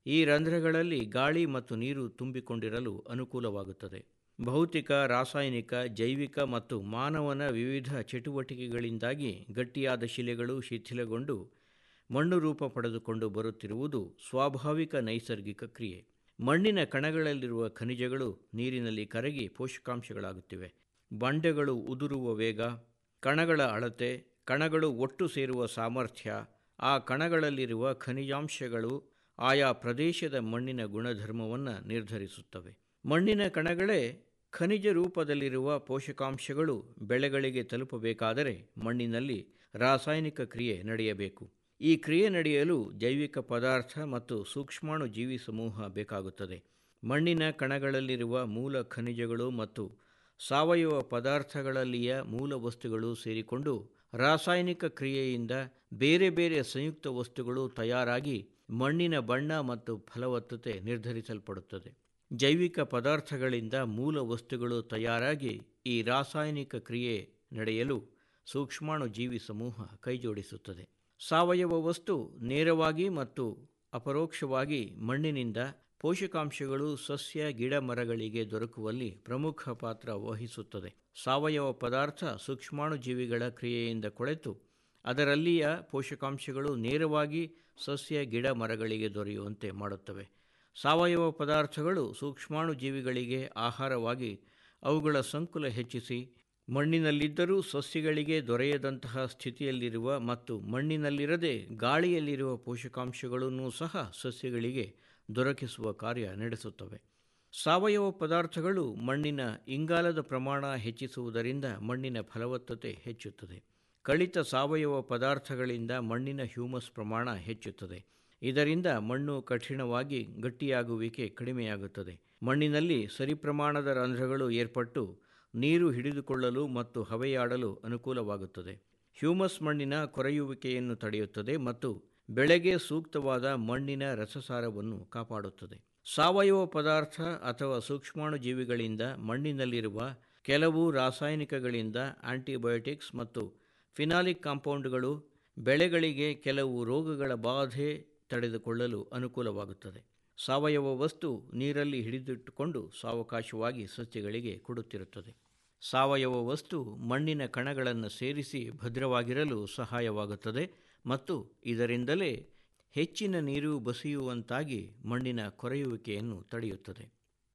ಈ ರಂಧ್ರಗಳಲ್ಲಿ ಗಾಳಿ ಮತ್ತು ನೀರು ತುಂಬಿಕೊಂಡಿರಲು ಅನುಕೂಲವಾಗುತ್ತದೆ ಭೌತಿಕ ರಾಸಾಯನಿಕ ಜೈವಿಕ ಮತ್ತು ಮಾನವನ ವಿವಿಧ ಚಟುವಟಿಕೆಗಳಿಂದಾಗಿ ಗಟ್ಟಿಯಾದ ಶಿಲೆಗಳು ಶಿಥಿಲಗೊಂಡು ಮಣ್ಣು ರೂಪ ಪಡೆದುಕೊಂಡು ಬರುತ್ತಿರುವುದು ಸ್ವಾಭಾವಿಕ ನೈಸರ್ಗಿಕ ಕ್ರಿಯೆ ಮಣ್ಣಿನ ಕಣಗಳಲ್ಲಿರುವ ಖನಿಜಗಳು ನೀರಿನಲ್ಲಿ ಕರಗಿ ಪೋಷಕಾಂಶಗಳಾಗುತ್ತಿವೆ ಬಂಡೆಗಳು ಉದುರುವ ವೇಗ ಕಣಗಳ ಅಳತೆ ಕಣಗಳು ಒಟ್ಟು ಸೇರುವ ಸಾಮರ್ಥ್ಯ ಆ ಕಣಗಳಲ್ಲಿರುವ ಖನಿಜಾಂಶಗಳು ಆಯಾ ಪ್ರದೇಶದ ಮಣ್ಣಿನ ಗುಣಧರ್ಮವನ್ನು ನಿರ್ಧರಿಸುತ್ತವೆ ಮಣ್ಣಿನ ಕಣಗಳೇ ಖನಿಜ ರೂಪದಲ್ಲಿರುವ ಪೋಷಕಾಂಶಗಳು ಬೆಳೆಗಳಿಗೆ ತಲುಪಬೇಕಾದರೆ ಮಣ್ಣಿನಲ್ಲಿ ರಾಸಾಯನಿಕ ಕ್ರಿಯೆ ನಡೆಯಬೇಕು ಈ ಕ್ರಿಯೆ ನಡೆಯಲು ಜೈವಿಕ ಪದಾರ್ಥ ಮತ್ತು ಸೂಕ್ಷ್ಮಾಣು ಜೀವಿ ಸಮೂಹ ಬೇಕಾಗುತ್ತದೆ ಮಣ್ಣಿನ ಕಣಗಳಲ್ಲಿರುವ ಮೂಲ ಖನಿಜಗಳು ಮತ್ತು ಸಾವಯವ ಪದಾರ್ಥಗಳಲ್ಲಿಯ ಮೂಲ ವಸ್ತುಗಳು ಸೇರಿಕೊಂಡು ರಾಸಾಯನಿಕ ಕ್ರಿಯೆಯಿಂದ ಬೇರೆ ಬೇರೆ ಸಂಯುಕ್ತ ವಸ್ತುಗಳು ತಯಾರಾಗಿ ಮಣ್ಣಿನ ಬಣ್ಣ ಮತ್ತು ಫಲವತ್ತತೆ ನಿರ್ಧರಿಸಲ್ಪಡುತ್ತದೆ ಜೈವಿಕ ಪದಾರ್ಥಗಳಿಂದ ಮೂಲ ವಸ್ತುಗಳು ತಯಾರಾಗಿ ಈ ರಾಸಾಯನಿಕ ಕ್ರಿಯೆ ನಡೆಯಲು ಸೂಕ್ಷ್ಮಾಣು ಜೀವಿ ಸಮೂಹ ಕೈಜೋಡಿಸುತ್ತದೆ ಸಾವಯವ ವಸ್ತು ನೇರವಾಗಿ ಮತ್ತು ಅಪರೋಕ್ಷವಾಗಿ ಮಣ್ಣಿನಿಂದ ಪೋಷಕಾಂಶಗಳು ಸಸ್ಯ ಗಿಡ ಮರಗಳಿಗೆ ದೊರಕುವಲ್ಲಿ ಪ್ರಮುಖ ಪಾತ್ರ ವಹಿಸುತ್ತದೆ ಸಾವಯವ ಪದಾರ್ಥ ಸೂಕ್ಷ್ಮಾಣು ಜೀವಿಗಳ ಕ್ರಿಯೆಯಿಂದ ಕೊಳೆತು ಅದರಲ್ಲಿಯ ಪೋಷಕಾಂಶಗಳು ನೇರವಾಗಿ ಸಸ್ಯ ಗಿಡ ಮರಗಳಿಗೆ ದೊರೆಯುವಂತೆ ಮಾಡುತ್ತವೆ ಸಾವಯವ ಪದಾರ್ಥಗಳು ಸೂಕ್ಷ್ಮಾಣು ಜೀವಿಗಳಿಗೆ ಆಹಾರವಾಗಿ ಅವುಗಳ ಸಂಕುಲ ಹೆಚ್ಚಿಸಿ ಮಣ್ಣಿನಲ್ಲಿದ್ದರೂ ಸಸ್ಯಗಳಿಗೆ ದೊರೆಯದಂತಹ ಸ್ಥಿತಿಯಲ್ಲಿರುವ ಮತ್ತು ಮಣ್ಣಿನಲ್ಲಿರದೆ ಗಾಳಿಯಲ್ಲಿರುವ ಪೋಷಕಾಂಶಗಳನ್ನು ಸಹ ಸಸ್ಯಗಳಿಗೆ ದೊರಕಿಸುವ ಕಾರ್ಯ ನಡೆಸುತ್ತವೆ ಸಾವಯವ ಪದಾರ್ಥಗಳು ಮಣ್ಣಿನ ಇಂಗಾಲದ ಪ್ರಮಾಣ ಹೆಚ್ಚಿಸುವುದರಿಂದ ಮಣ್ಣಿನ ಫಲವತ್ತತೆ ಹೆಚ್ಚುತ್ತದೆ ಕಳಿತ ಸಾವಯವ ಪದಾರ್ಥಗಳಿಂದ ಮಣ್ಣಿನ ಹ್ಯೂಮಸ್ ಪ್ರಮಾಣ ಹೆಚ್ಚುತ್ತದೆ ಇದರಿಂದ ಮಣ್ಣು ಕಠಿಣವಾಗಿ ಗಟ್ಟಿಯಾಗುವಿಕೆ ಕಡಿಮೆಯಾಗುತ್ತದೆ ಮಣ್ಣಿನಲ್ಲಿ ಸರಿಪ್ರಮಾಣದ ರಂಧ್ರಗಳು ಏರ್ಪಟ್ಟು ನೀರು ಹಿಡಿದುಕೊಳ್ಳಲು ಮತ್ತು ಹವೆಯಾಡಲು ಅನುಕೂಲವಾಗುತ್ತದೆ ಹ್ಯೂಮಸ್ ಮಣ್ಣಿನ ಕೊರೆಯುವಿಕೆಯನ್ನು ತಡೆಯುತ್ತದೆ ಮತ್ತು ಬೆಳೆಗೆ ಸೂಕ್ತವಾದ ಮಣ್ಣಿನ ರಸಸಾರವನ್ನು ಕಾಪಾಡುತ್ತದೆ ಸಾವಯವ ಪದಾರ್ಥ ಅಥವಾ ಸೂಕ್ಷ್ಮಾಣು ಜೀವಿಗಳಿಂದ ಮಣ್ಣಿನಲ್ಲಿರುವ ಕೆಲವು ರಾಸಾಯನಿಕಗಳಿಂದ ಆಂಟಿಬಯೋಟಿಕ್ಸ್ ಮತ್ತು ಫಿನಾಲಿಕ್ ಕಾಂಪೌಂಡ್ಗಳು ಬೆಳೆಗಳಿಗೆ ಕೆಲವು ರೋಗಗಳ ಬಾಧೆ ತಡೆದುಕೊಳ್ಳಲು ಅನುಕೂಲವಾಗುತ್ತದೆ ಸಾವಯವ ವಸ್ತು ನೀರಲ್ಲಿ ಹಿಡಿದಿಟ್ಟುಕೊಂಡು ಸಾವಕಾಶವಾಗಿ ಸಸ್ಯಗಳಿಗೆ ಕೊಡುತ್ತಿರುತ್ತದೆ ಸಾವಯವ ವಸ್ತು ಮಣ್ಣಿನ ಕಣಗಳನ್ನು ಸೇರಿಸಿ ಭದ್ರವಾಗಿರಲು ಸಹಾಯವಾಗುತ್ತದೆ ಮತ್ತು ಇದರಿಂದಲೇ ಹೆಚ್ಚಿನ ನೀರು ಬಸಿಯುವಂತಾಗಿ ಮಣ್ಣಿನ ಕೊರೆಯುವಿಕೆಯನ್ನು ತಡೆಯುತ್ತದೆ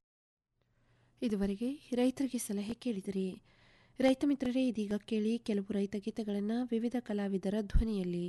ಇದುವರೆಗೆ ರೈತರಿಗೆ ಸಲಹೆ ಕೇಳಿದಿರಿ ರೈತ ಮಿತ್ರರೇ ಇದೀಗ ಕೇಳಿ ಕೆಲವು ರೈತ ಗೀತೆಗಳನ್ನು ವಿವಿಧ ಕಲಾವಿದರ ಧ್ವನಿಯಲ್ಲಿ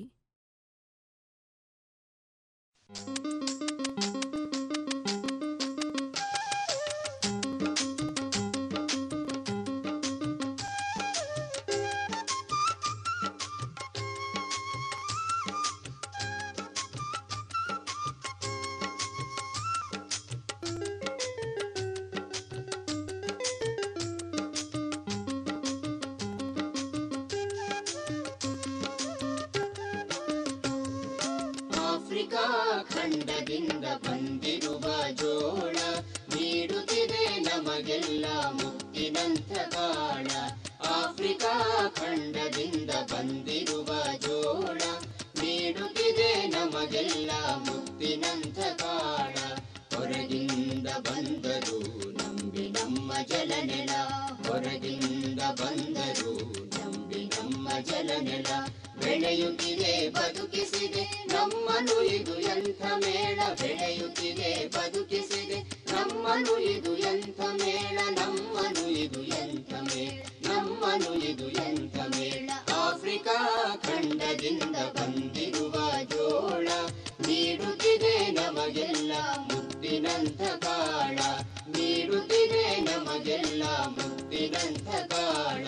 ಆಫ್ರಿಕಾ ಖಂಡದಿಂದ ಬಂದಿರುವ ಜೋಳ ನೀಡುತ್ತಿದೆ ನಮಗೆಲ್ಲ ಮುತ್ತಿನಂಥ ಕಾಳ ಆಫ್ರಿಕಾ ಖಂಡದಿಂದ ಬಂದಿರುವ ಜೋಳ ನೀಡುತ್ತಿದೆ ನಮಗೆಲ್ಲ ಮುತ್ತಿನಂಥ ಕಾಳ ಹೊರಗಿಂದ ಬಂದರು ನಂಬಿ ನಮ್ಮ ಜಲನೆಲ ಹೊರಗಿಂದ ಬಂದರು ನಂಬಿ ನಮ್ಮ ಜಲನೆಲ ಬೆಳೆಯುತ್ತಿದೆ ಬದುಕಿಸಿದೆ ನಮ್ಮನು ಇದು ಎಂಥ ಮೇಳ ಬೆಳೆಯುತ್ತಿದೆ ಬದುಕಿಸಿದೆ ನಮ್ಮನು ಇದು ಎಂಥ ಮೇಳ ನಮ್ಮನು ಇದು ಎಂಥ ಮೇಳ ನಮ್ಮನು ಇದು ಎಂಥ ಮೇಳ ಆಫ್ರಿಕಾ ಖಂಡದಿಂದ ಬಂದಿರುವ ಜೋಳ ನೀಡುತ್ತಿದೆ ನಮಗೆಲ್ಲ ಮುತ್ತಿನಂಥ ಕಾಳ ನೀಡುತ್ತಿದೆ ನಮಗೆಲ್ಲ ಮುತ್ತಿನಂಥ ಕಾಳ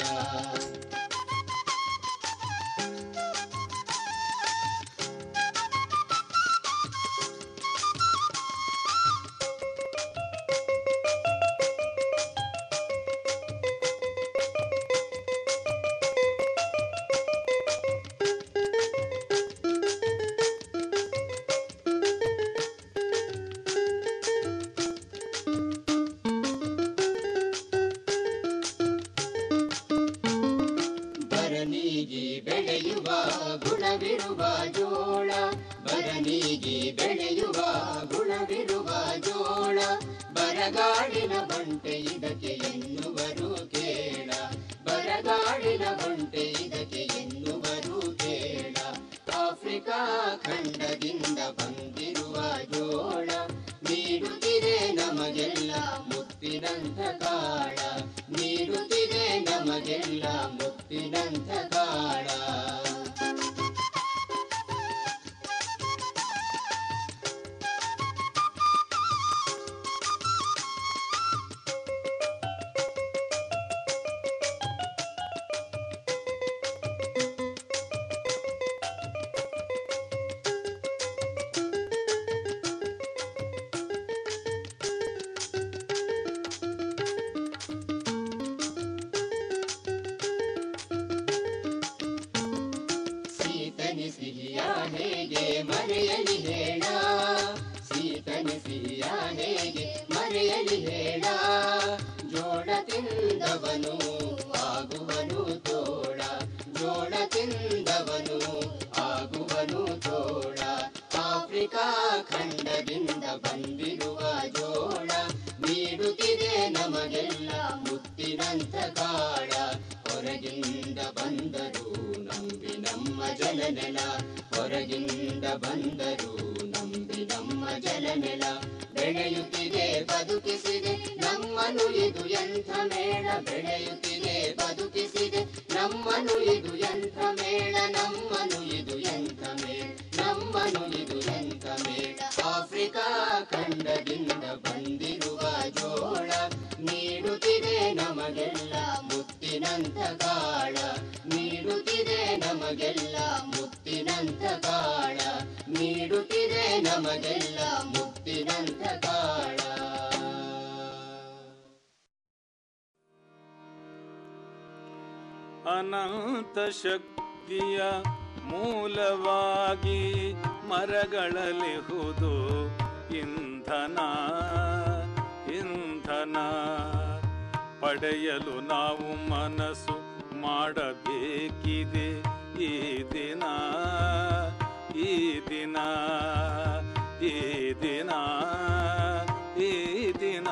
ಆಫ್ರಿಕಾ ಖಂಡದಿಂದ ಬಂದಿರುವ ಜೋಳ ನೀಡುತ್ತಿದೆ ನಮಗೆಲ್ಲ ಮುತ್ತಿನಂಥ ಕಾಳ ನೀಡುತ್ತಿದೆ ನಮಗೆಲ್ಲ ಮುತ್ತಿನಂಥ ಕಾಳ ಸೀತನಿ ಸಿಹಿಯ ಹೇಗೆ ಮರೆಯಲಿ ಹೇಳ ಸೀತನಿ ಸಿಹಿಯ ಹೇಗೆ ಮರೆಯಲಿ ಹೇಳ ಜೋಳ ತಿಂದವನು ಆಗುವನು ತೋಳ ಜೋಳ ತಿಂದವನು ಆಗುವನು ತೋಳ ಆಫ್ರಿಕಾ ಖಂಡದಿಂದ ಬಂದಿರುವ ಜೋಳ ನೀಡುತ್ತಿದೆ ನಮಗೆಲ್ಲ ಮುತ್ತಿನಂತ ಕಾಳ ಹೊರಗಿಂದ ಬಂದರು ನಂಬಿ ನಮ್ಮ ಜಲನೆಲ ಹೊರಗಿಂದ ಬಂದರು ನಂಬಿ ನಮ್ಮ ಜಲನೆಲ ಬೆಳೆಯುತ್ತಿದೆ ಬದುಕಿಸಿದೆ ನಮ್ಮನು ಇದು ಎಂಥ ಮೇಳ ಬೆಳೆಯುತ್ತಿದೆ ಬದುಕಿಸಿದೆ ನಮ್ಮನು ಇದು ಎಂಥ ಮೇಳ ನಮ್ಮನು ಇದು ಎಂಥ ಮೇಳ ನಮ್ಮನು ಇದು ಎಂಥ ಮೇಳ ಆಫ್ರಿಕಾ ಖಂಡದಿಂದ ಬಂದಿರುವ ಜೋಳ ನೀಡುತ್ತಿದೆ ನಮಗೆಲ್ಲ ಮುತ್ತಿನಂತ ಕಾಳ ನೀಡುತ್ತಿದೆ ನಮಗೆಲ್ಲ ಮುತ್ತಿನಂತ ಕಾಳ ನೀಡುತ್ತಿದೆ ನಮಗೆಲ್ಲ ಮುತ್ತಿನಂತ ಕಾಳ ಅನಂತ ಶಕ್ತಿಯ ಮೂಲವಾಗಿ ಮರಗಳಲಿಹುದು ಇಂಧನ ಇಂಧನ ಪಡೆಯಲು ನಾವು ಮನಸ್ಸು ಮಾಡಬೇಕಿದೆ ಈ ದಿನ ಈ ದಿನ ಈ ದಿನ ಈ ದಿನ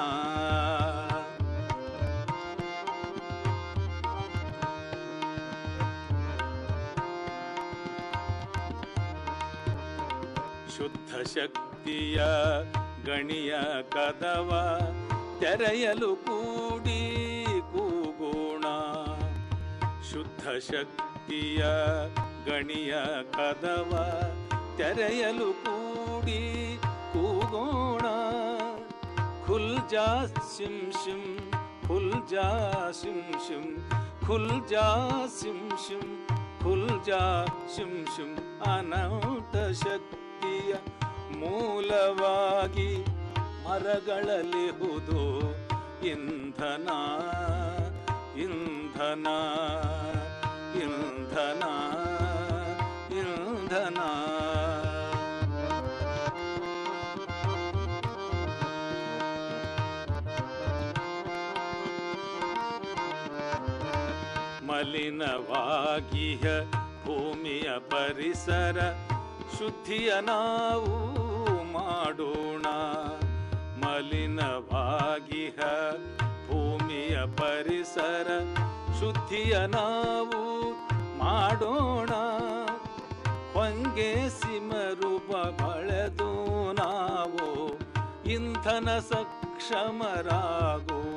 ಶುದ್ಧ ಶಕ್ತಿಯ ಗಣಿಯ ಕದವ ತೆರೆಯಲು ಕೂಡಿ ಕೂಗೋಣ ಶುದ್ಧ ಶಕ್ತಿಯ ಗಣಿಯ ಕದವ ತೆರೆಯಲು ಕೂಡಿ ಕೂಗೋಣ ಖುಲ್ ಜಾ ಸಿಂ ಶಿಂ ಖುಲ್ ಜಾ ಸಿಂ ಶಿಂ ಖುಲ್ ಜಾ ಸಿಂ ಶಿಂ ಖುಲ್ ಜಾ ಶಿಂ ಶಿಂ ಅನಂತ ಶಕ್ತಿಯ ಮೂಲವಾಗಿ ಮರಗಳಲಿಹುದು ಇಂಧನ ಇಂಧನ ಇಂಧನ ಇಂಧನ ಮಲಿನವಾಗಿಹ ಭೂಮಿಯ ಪರಿಸರ ಶುದ್ಧಿಯ ನಾವು ಮಾಡೋಣ ಮಲಿನವಾಗಿಹ ಭೂಮಿಯ ಪರಿಸರ ಶುದ್ಧಿಯ ನಾವು ಮಾಡೋಣ ಹೊಂಗೆ ಸಿಮರೂಪ ಬಳೆದು ನಾವು ಇಂಧನ ಸಕ್ಷಮರಾಗೋಣ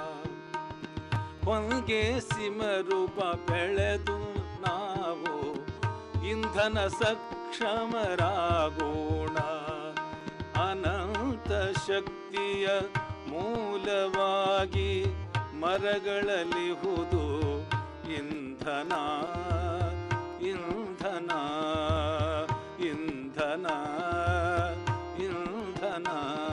ಹೊಂಗೆ ಸಿಮರೂಪ ಬೆಳೆದು ನಾವು ಇಂಧನ ಸಕ್ಷಮರಾಗೋಣ ಅನಂತ ಶಕ್ತಿಯ ಮೂಲವಾಗಿ ಮರಗಳಲಿಹುದು ಇಂಧನ ಇಂಧನ ಇಂಧನ ಇಂಧನ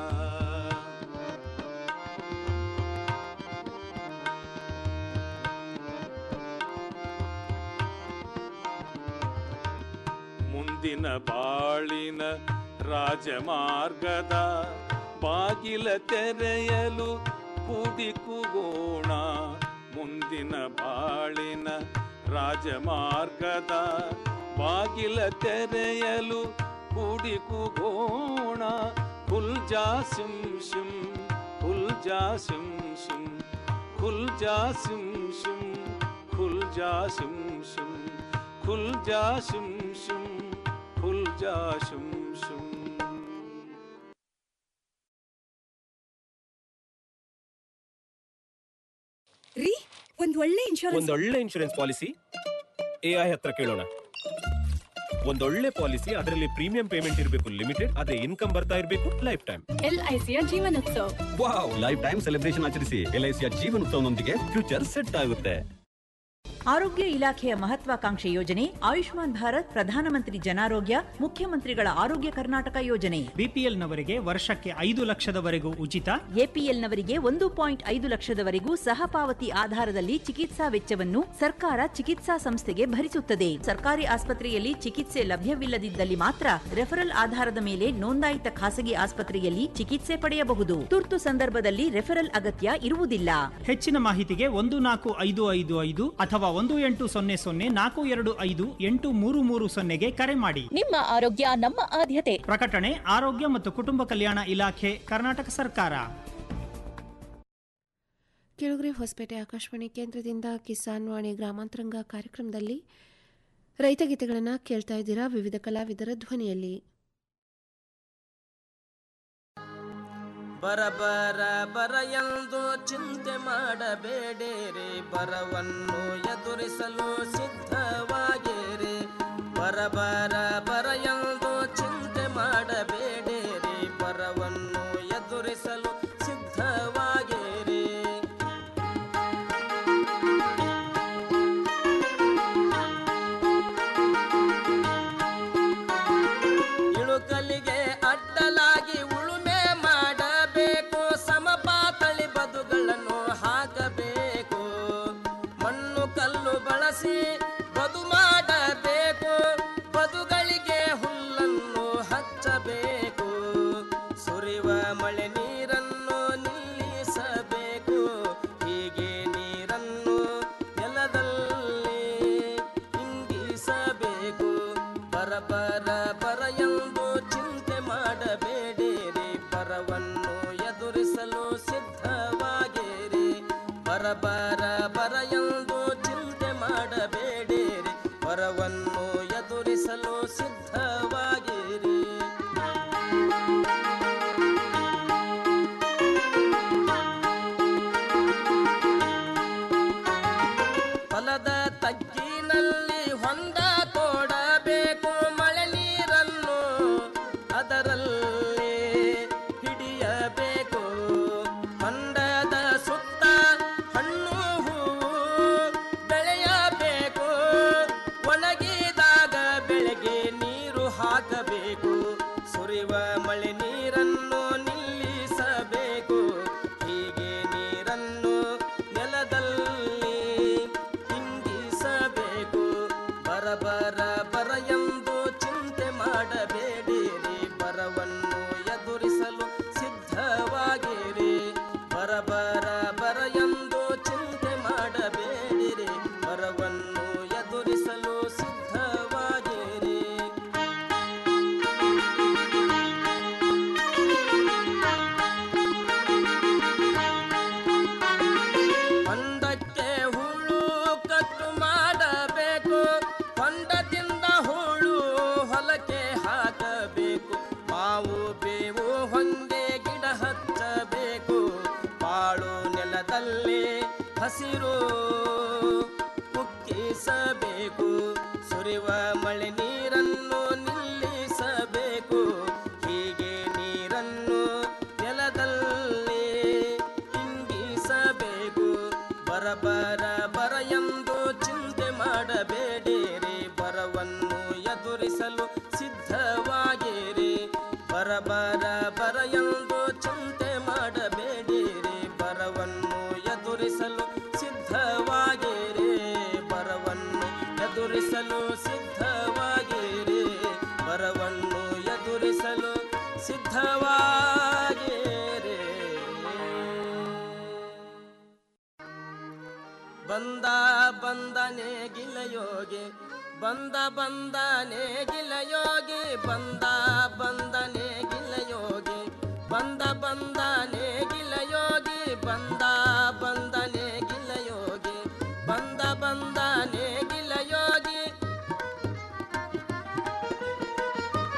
ಮುಂದಿನ ಬಾಳಿನ ರಾಜಮಾರ್ಗದ ಬಾಗಿಲ ತೆರೆಯಲು ಕೂಡಿ ಕೂಗೋಣ ಮುಂದಿನ ಬಾಳಿನ ರಾಜಮಾರ್ಗದ ಬಾಗಿಲ ತೆರೆಯಲು ಕೂಡಿ ಕೂಗೋಣ ಖುಲ್ ಜಾ ಸಿಂ ಶಿಂ ಖುಲ್ ಜಾ ಸಿಂ ಶಿಂ ಖುಲ್ ಜಾ ಸಿಂ ಶಿಂ ಖುಲ್ ಜಾ ಸಿಂ ಶಿಂ ಖುಲ್ ಜಾ ಸಿಂ ಶಿಂ ಖುಲ್ ಹುಲ್ಜಾ ಶುಂ ಶುಂ ರೀ ಒಂದ್ ಒಳ್ಳೆ ಇನ್ಶೂರೆನ್ಸ್ ಒಂದೊಳ್ಳೆ ಇನ್ಶೂರೆನ್ಸ್ ಪಾಲಿಸಿ ಎ ಐ ಹತ್ರ ಕೇಳೋಣ ಒಂದೊಳ್ಳೆ ಪಾಲಿಸಿ ಅದರಲ್ಲಿ ಪ್ರೀಮಿಯಂ ಪೇಮೆಂಟ್ ಇರಬೇಕು ಲಿಮಿಟೆಡ್ ಅದೇ ಇನ್ಕಮ್ ಬರ್ತಾ ಇರಬೇಕು ಲೈಫ್ ಟೈಮ್ ಎಲ್ಐಸಿಯ ಜೀವನೋತ್ಸವ ವಾವ್ ಲೈಫ್ ಟೈಮ್ ಸೆಲೆಬ್ರೇಷನ್ ಆಚರಿಸಿ ಎಲ್ ಐ ಸಿಯ ಜೀವನೋತ್ಸವನೊಂದಿಗೆ ಫ್ಯೂಚರ್ ಸೆಟ್ ಆಗುತ್ತೆ ಆರೋಗ್ಯ ಇಲಾಖೆಯ ಮಹತ್ವಾಕಾಂಕ್ಷೆ ಯೋಜನೆ ಆಯುಷ್ಮಾನ್ ಭಾರತ್ ಪ್ರಧಾನಮಂತ್ರಿ ಜನಾರೋಗ್ಯ ಮುಖ್ಯಮಂತ್ರಿಗಳ ಆರೋಗ್ಯ ಕರ್ನಾಟಕ ಯೋಜನೆ ಬಿಪಿಎಲ್ನವರಿಗೆ ವರ್ಷಕ್ಕೆ ಐದು ಲಕ್ಷದವರೆಗೂ ಉಚಿತ ಎಪಿಎಲ್ನವರಿಗೆ ಒಂದು ಪಾಯಿಂಟ್ ಐದು ಲಕ್ಷದವರೆಗೂ ಸಹಪಾವತಿ ಆಧಾರದಲ್ಲಿ ಚಿಕಿತ್ಸಾ ವೆಚ್ಚವನ್ನು ಸರ್ಕಾರ ಚಿಕಿತ್ಸಾ ಸಂಸ್ಥೆಗೆ ಭರಿಸುತ್ತದೆ ಸರ್ಕಾರಿ ಆಸ್ಪತ್ರೆಯಲ್ಲಿ ಚಿಕಿತ್ಸೆ ಲಭ್ಯವಿಲ್ಲದಿದ್ದಲ್ಲಿ ಮಾತ್ರ ರೆಫರಲ್ ಆಧಾರದ ಮೇಲೆ ನೋಂದಾಯಿತ ಖಾಸಗಿ ಆಸ್ಪತ್ರೆಯಲ್ಲಿ ಚಿಕಿತ್ಸೆ ಪಡೆಯಬಹುದು ತುರ್ತು ಸಂದರ್ಭದಲ್ಲಿ ರೆಫರಲ್ ಅಗತ್ಯ ಇರುವುದಿಲ್ಲ ಹೆಚ್ಚಿನ ಮಾಹಿತಿಗೆ ಒಂದು ನಾಲ್ಕು ಐದು ಐದು ಐದು ಅಥವಾ ಒಂದು ಎಂಟು ಸೊನ್ನೆ ಸೊನ್ನೆ ನಾಲ್ಕು ಎರಡು ಐದು ಎಂಟು ಮೂರು ಮೂರು ಸೊನ್ನೆಗೆ ಕರೆ ಮಾಡಿ ನಿಮ್ಮ ಆರೋಗ್ಯ ನಮ್ಮ ಆದ್ಯತೆ ಪ್ರಕಟಣೆ ಆರೋಗ್ಯ ಮತ್ತು ಕುಟುಂಬ ಕಲ್ಯಾಣ ಇಲಾಖೆ ಕರ್ನಾಟಕ ಸರ್ಕಾರ ಕೆಳಗರೆ ಹೊಸಪೇಟೆ ಆಕಾಶವಾಣಿ ಕೇಂದ್ರದಿಂದ ಕಿಸಾನ್ ವಾಣಿ ಗ್ರಾಮಾಂತರಂಗ ಕಾರ್ಯಕ್ರಮದಲ್ಲಿ ರೈತ ಗೀತೆಗಳನ್ನು ಕೇಳ್ತಾ ಇದ್ದೀರಾ ವಿವಿಧ ಕಲಾವಿದರ ಧ್ವನಿಯಲ್ಲಿ ಬರ ಬರ ಬರ ಎಂದು ಚಿಂತೆ ಮಾಡಬೇಡಿರಿ ಬರವನ್ನು ಎದುರಿಸಲು ಸಿದ್ಧವಾಗಿರಿ ಬರ ಬರ ಬರ ಎಂದು ಚಿಂತೆ ಮಾಡಬೇಡಿರಿ ಬರವನ್ನು ಎದುರಿಸಲು ಸಿದ್ಧವಾಗಿರಿ ಇಳುಕಲಿಗೆ ಅಡ್ಡಲಾಗಿ ಉಳುಮೆ ಮಾಡಬೇಕು ಸಮಪಾತಳಿ ಬದುಗಳನ್ನು ಹಾಕಬೇಕು ಮಣ್ಣು ಕಲ್ಲು ಬಳಸಿ ಬದು ಮಾಡಬೇಕು ಬದುಗಳಿಗೆ ಹುಲ್ಲನ್ನು ಹಚ್ಚಬೇಕು ಸುರಿವ ಮಳೆ ನೀರನ್ನು ನಿಲ್ಲಿಸಬೇಕು ಹೀಗೆ ನೀರನ್ನು ನೆಲದಲ್ಲಿ ಇಂಗಿಸಬೇಕು ಬರ ಬರ ಬರ ಎಂದು ಚಿಂತೆ ಮಾಡಬೇಡಿರಿ ಬರವನ್ನು ಎದುರಿಸಲು ಸಿದ್ಧವಾಗಿರಿ ಬರ ಬರ ಬರ ಎಂದು ಚಿಂತೆ ಮಾಡಬೇಡಿರಿ ಬರವನ್ನು ಎದುರಿಸಲು ಸಿದ್ಧವಾಗಿರಿ ಹೊಲದ ತಗ್ಗಿನಲ್ಲಿ ಹೊಂದ ತೋಡಬೇಕು ಮಳೆ ನೀರನ್ನು ಅದರಲ್ಲಿ ಹಿಡಿಯಬೇಕು ಹೊಂಡದ ಸುತ್ತ ಹಣ್ಣು ಹೂವು ಬೆಳೆಯಬೇಕು ಒಣಗಿದಾಗ ಬೆಳೆಗೆ ನೀರು ಹಾಕಬೇಕು ಸುರಿವ ಮಳೆ ನೀರನ್ನು ನಿಲ್ಲಿಸಬೇಕು ಹೀಗೆ ನೀರನ್ನು ನೆಲದಲ್ಲಿ ಇಂಗಿಸಬೇಕು ಬರ ಬರ ಬರ ಎಂದು ಚಿಂತೆ ಮಾಡಬೇಡಿರಿ ಬರವನ್ನು ಎದುರಿಸಲು ಸಿದ್ಧವಾಗಿರಿ ಬರ ಬರ ಬರ ಎಂದು ಚಿಂತೆ ಮಾಡಬೇಡಿರಿ ಬರವನ್ನು ಎದುರಿಸಲು ಸಿದ್ಧವಾಗಿರಿ ಹೊಂಡಕ್ಕೆ ಹುಳು ಕಟ್ಟು ಮಾಡಬೇಕು ಹೊಂಡದಿಂದ ಹುಳು ಹೊಲಕ್ಕೆ ಹಾಕಬೇಕು ಮಾವು ಬೇವು ಹೊಂಗೆ ಗಿಡ ಹಚ್ಚಬೇಕು ಬಾಳು ನೆಲದಲ್ಲಿ ಹಸಿರು ಕುಕ್ಕಿಸಬೇಕು ಸುರಿವ ಮಳೆ ನೀರನ್ನು ನಿಲ್ಲಿಸಬೇಕು ಹೀಗೆ ನೀರನ್ನು ನೆಲದಲ್ಲಿ ಇಂಗಿಸಬೇಕು ಬರ ಬರ ಬರ ಎಂದು ಚಿಂತೆ ಮಾಡಬೇಡಿರಿ ಬರವನ್ನು ಎದುರಿಸಲು ಸಿದ್ಧವಾಗಿರಿ ಬರ ಬರ ಬರ ಎಂದು ಚಿಂತೆ ಮಾಡಬೇಡಿರಿ ಬರವನ್ನು ಎದುರಿಸಲು ಸಿದ್ಧವಾಗಿರಿ ಬರವನ್ನು ಎದುರಿಸಲು ಸಿದ್ಧವಾಗಿರಿ ಬರವನ್ನು ಎದುರಿಸಲು ಸಿದ್ಧವಾಗಿರಿ ಬಂದ ಬಂದನೆ ಗಿಲಯೋಗಿ ಬಂದ ಬಂದನೆ ಗಿಲಯೋಗಿ ಬಂದ ಬಂದನೆ ಗಿಲಯೋಗಿ ಬಂದ ಬಂದನೆ ಗಿಲಯೋಗಿ ಬಂದ ಬಂದನೆ ಗಿಲಯೋಗಿ ಬಂದ ಬಂದನೆ ಗಿಲಯೋಗಿ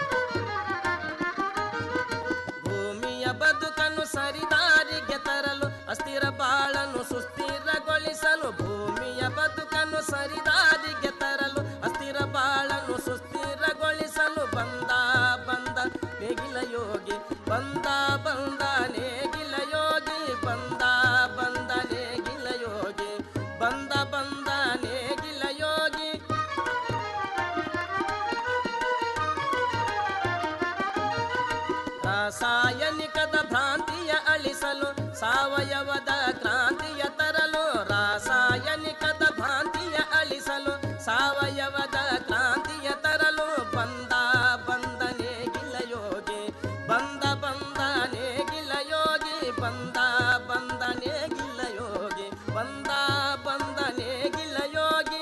ಸರಿದಾದಿಗೆ ತರಲು ಅಸ್ಥಿರ ಬಾಳನ್ನು ಸುಸ್ಥಿರಗೊಳಿಸಲು ಬಂದ ಬಂದ ನೇಗಿಲ ಯೋಗಿ ಬಂದ ಬಂದ ನೇಗಿಲ ಯೋಗಿ ಬಂದ ಬಂದ ನೇಗಿಲ ಯೋಗಿ ಬಂದ ಬಂದ ನೇಗಿಲ ಯೋಗಿ ರಾಸಾಯನಿಕದ ಭ್ರಾಂತಿಯ ಅಳಿಸಲು ಸಾವಯವದ ಕ್ರಾಂತಿಯ ತರಲು ರಾಸಾಯನಿಕದ ಭ್ರಾಂತಿಯ ಅಳಿಸಲು ಸಾವಯವದ ಕ್ರಾಂತಿಯ ತರಲು ಬಂದ ಬಂದನೆ ಗಿಲ ಯೋಗಿ ಬಂದ ಬಂದನೆ ಗಿಲ ಯೋಗಿ ಬಂದ ಬಂದನೆ ಗಿಲ ಯೋಗಿ ಬಂದ ಬಂದನೆ ಗಿಲ ಯೋಗಿ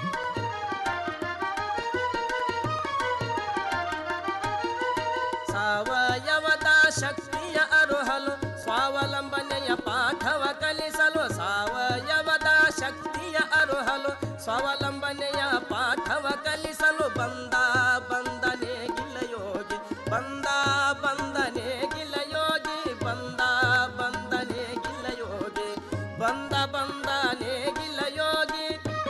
ಸಾವಯವದ ಶಕ್ತಿಯ ಅರುಹಲು ಸ್ವಾವಲಂಬನೆಯ ಪಾಠವ ಕಲಿಸಲು ಸಾವಯವದ ಶಕ್ತಿಯ ಅರುಹಲು ಸ್ವಾವಲಂಬನೆಯ ಪಾಠವ ಕಲಿಸಲು ಬಂದ ಬಂದನೆ ಗಿಲ ಯೋಗಿ ಬಂದ ಬಂದನೆ ಗಿಲ ಯೋಗಿ ಬಂದ ಬಂದನೆ ಗಿಲ ಯೋಗಿ ಬಂದ ಬಂದನೆ ಗಿಲ ಯೋಗಿ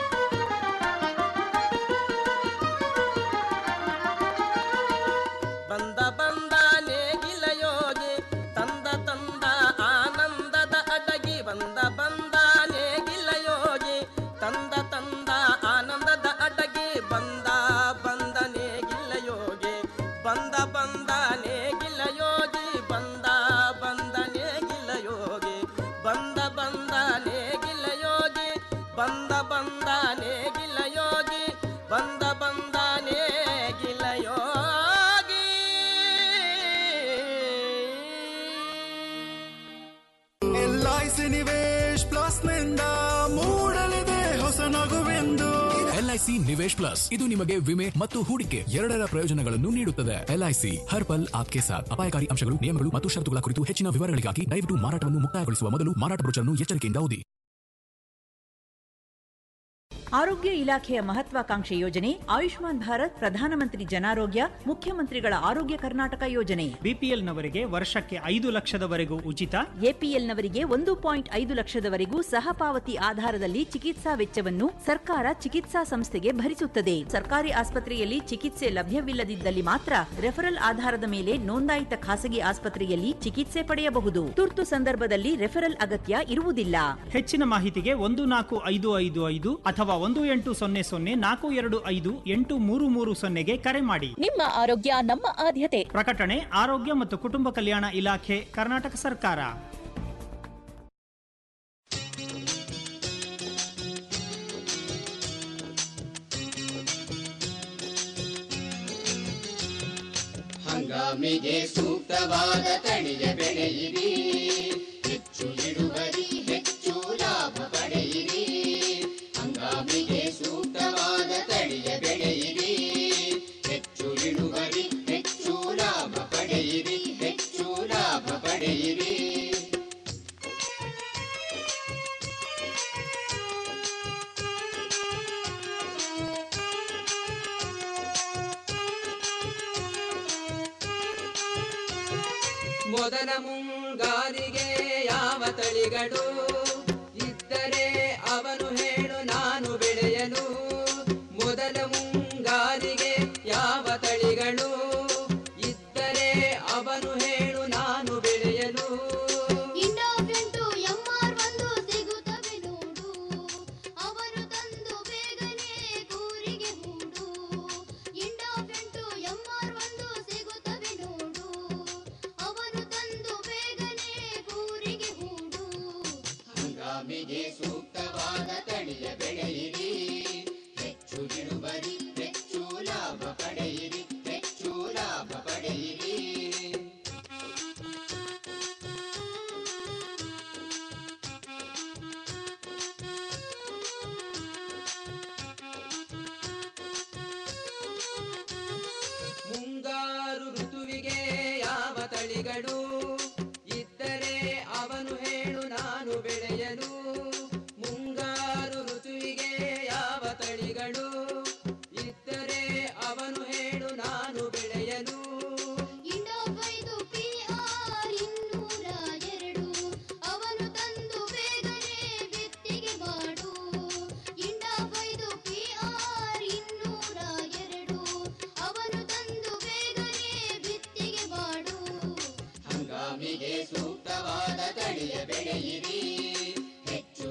ಬಂದ ಬಂದ ನೇಗಿಲ ಯೋಗಿ ತಂದ ತಂದ ಆನಂದದ ಅಡಗಿ ಬಂದ ಬಂದ ನೇಗಿಲ ಯೋಗಿ ತಂದ ತಂದ ಆನಂದದ ಅಡಗಿ ಬಂದ ಬಂದ ನೇಗಿಲ ಯೋಗಿ ಬಂದ ಬಂದ ನೇಗಿಲ ಯೋಗಿ ಬಂದ ಬಂದ ನೇಗಿಲ ಯೋಗಿ ಬಂದ ಬಂದ ನೇಗಿಲ ಯೋಗಿ ಬಂದ ಬಂದ ನೇಗಿಲ ಯೋಗಿ ಬಂದ ಬಂದ ನೇಗಿಲ ಯೋಗಿ L I C Nivesh plus ನಿಂದ ಮೂಡಲಿದೆ ಹೊಸ ನಗುವೆಂದು ಎಲ್ಐಸಿ ನಿವೇಶ್ ಪ್ಲಸ್ ಇದು ನಿಮಗೆ ವಿಮೆ ಮತ್ತು ಹೂಡಿಕೆ ಎರಡರ ಪ್ರಯೋಜನಗಳನ್ನು ನೀಡುತ್ತದೆ ಎಲ್ಐಸಿ ಹರ್ ಪಲ್ ಆಪ್ಕೆ ಸಾಥ್ ಅಪಾಯಕಾರಿ ಅಂಶಗಳು ನಿಯಮಗಳು ಮತ್ತು ಷರತ್ತುಗಳ ಕುರಿತು ಹೆಚ್ಚಿನ ವಿವರಗಳಿಗಾಗಿ ದಯವಿಟ್ಟು ಮಾರಾಟವನ್ನು ಮುಕ್ತಾಯಗೊಳಿಸುವ ಮೊದಲು ಮಾರಾಟ ಬ್ರೋಚರ್ನ್ನು ಎಚ್ಚರಿಕೆಯಿಂದ ಓದಿ ಆರೋಗ್ಯ ಇಲಾಖೆಯ ಮಹತ್ವಾಕಾಂಕ್ಷೆ ಯೋಜನೆ ಆಯುಷ್ಮಾನ್ ಭಾರತ್ ಪ್ರಧಾನಮಂತ್ರಿ ಜನಾರೋಗ್ಯ ಮುಖ್ಯಮಂತ್ರಿಗಳ ಆರೋಗ್ಯ ಕರ್ನಾಟಕ ಯೋಜನೆ ಬಿಪಿಎಲ್ನವರಿಗೆ ವರ್ಷಕ್ಕೆ ಐದು ಲಕ್ಷದವರೆಗೂ ಉಚಿತ ಎಪಿಎಲ್ನವರಿಗೆ ಒಂದು ಪಾಯಿಂಟ್ ಐದು ಲಕ್ಷದವರೆಗೂ ಸಹ ಪಾವತಿ ಆಧಾರದಲ್ಲಿ ಚಿಕಿತ್ಸಾ ವೆಚ್ಚವನ್ನು ಸರ್ಕಾರ ಚಿಕಿತ್ಸಾ ಸಂಸ್ಥೆಗೆ ಭರಿಸುತ್ತದೆ ಸರ್ಕಾರಿ ಆಸ್ಪತ್ರೆಯಲ್ಲಿ ಚಿಕಿತ್ಸೆ ಲಭ್ಯವಿಲ್ಲದಿದ್ದಲ್ಲಿ ಮಾತ್ರ ರೆಫರಲ್ ಆಧಾರದ ಮೇಲೆ ನೋಂದಾಯಿತ ಖಾಸಗಿ ಆಸ್ಪತ್ರೆಯಲ್ಲಿ ಚಿಕಿತ್ಸೆ ಪಡೆಯಬಹುದು ತುರ್ತು ಸಂದರ್ಭದಲ್ಲಿ ರೆಫರಲ್ ಅಗತ್ಯ ಇರುವುದಿಲ್ಲ ಹೆಚ್ಚಿನ ಮಾಹಿತಿಗೆ ಒಂದು ನಾಲ್ಕು ಐದು ಐದು ಐದು ಅಥವಾ ಒಂದು ಎಂಟು ಸೊನ್ನೆ ಸೊನ್ನೆ ನಾಲ್ಕು ಎರಡು ಐದು ಎಂಟು ಮೂರು ಮೂರು ಸೊನ್ನೆಗೆ ಕರೆ ಮಾಡಿ ನಿಮ್ಮ ಆರೋಗ್ಯ ನಮ್ಮ ಆದ್ಯತೆ ಪ್ರಕಟಣೆ ಆರೋಗ್ಯ ಮತ್ತು ಕುಟುಂಬ ಕಲ್ಯಾಣ ಇಲಾಖೆ ಕರ್ನಾಟಕ ಸರ್ಕಾರ ಹಂಗಾಮಿಗೆ ಸೂಕ್ತವಾದ ತಳಿಯ ಬೆಳೆಯಿರಿ ಹೆಚ್ಚು ಇಳುವರಿ ಹೆಚ್ಚು ಲಾಭ ಪಡೆಯಿರಿ ಹಂಗಾಮಿಗೆ ಸೂಕ್ತವಾದ ತಳಿಯ ಬೆಳೆಯಿರಿ ಹೆಚ್ಚು ಇಳುವರಿ ಹೆಚ್ಚು ಲಾಭ ಪಡೆಯಿರಿ ಹೆಚ್ಚು ಲಾಭ ಪಡೆಯಿರಿ ಮೊದಲ ಮುಂಗಾರಿಗೆ ಯಾವ ತಳಿಗಳು ಇದ್ದರೆ ಅವನು ಹೇಳು ನಾನು ಬೆಳೆಯಲು ಮೊದಲ ಮುಂಗಾರಿಗೆ ಯಾವ ತಳಿಗಳು ಇದ್ದರೆ ಅವನು ಹೇಳು ನಾನು ಬೆಳೆಯಲು ಇಂಡೋಫೆಂಟು ಎಂಆರ್ ಒಂದು ಸಿಗುತ್ತವೆ ನೋಡು ಅವರು ತಂದು ಬೇಗನೆ ಕೂರಿಗೆ ಹೂಡು ಇಂಡೋಫೆಂಟು ಎಂಆರ್ ಒಂದು ಸಿಗುತ್ತವೆ ನೋಡು ಅವರು ತಂದು ಬೇಗನೆ ಕೂರಿಗೆ ಹೂಡು ಹಂಗಾಮಿಗೆ ಸೂಕ್ತ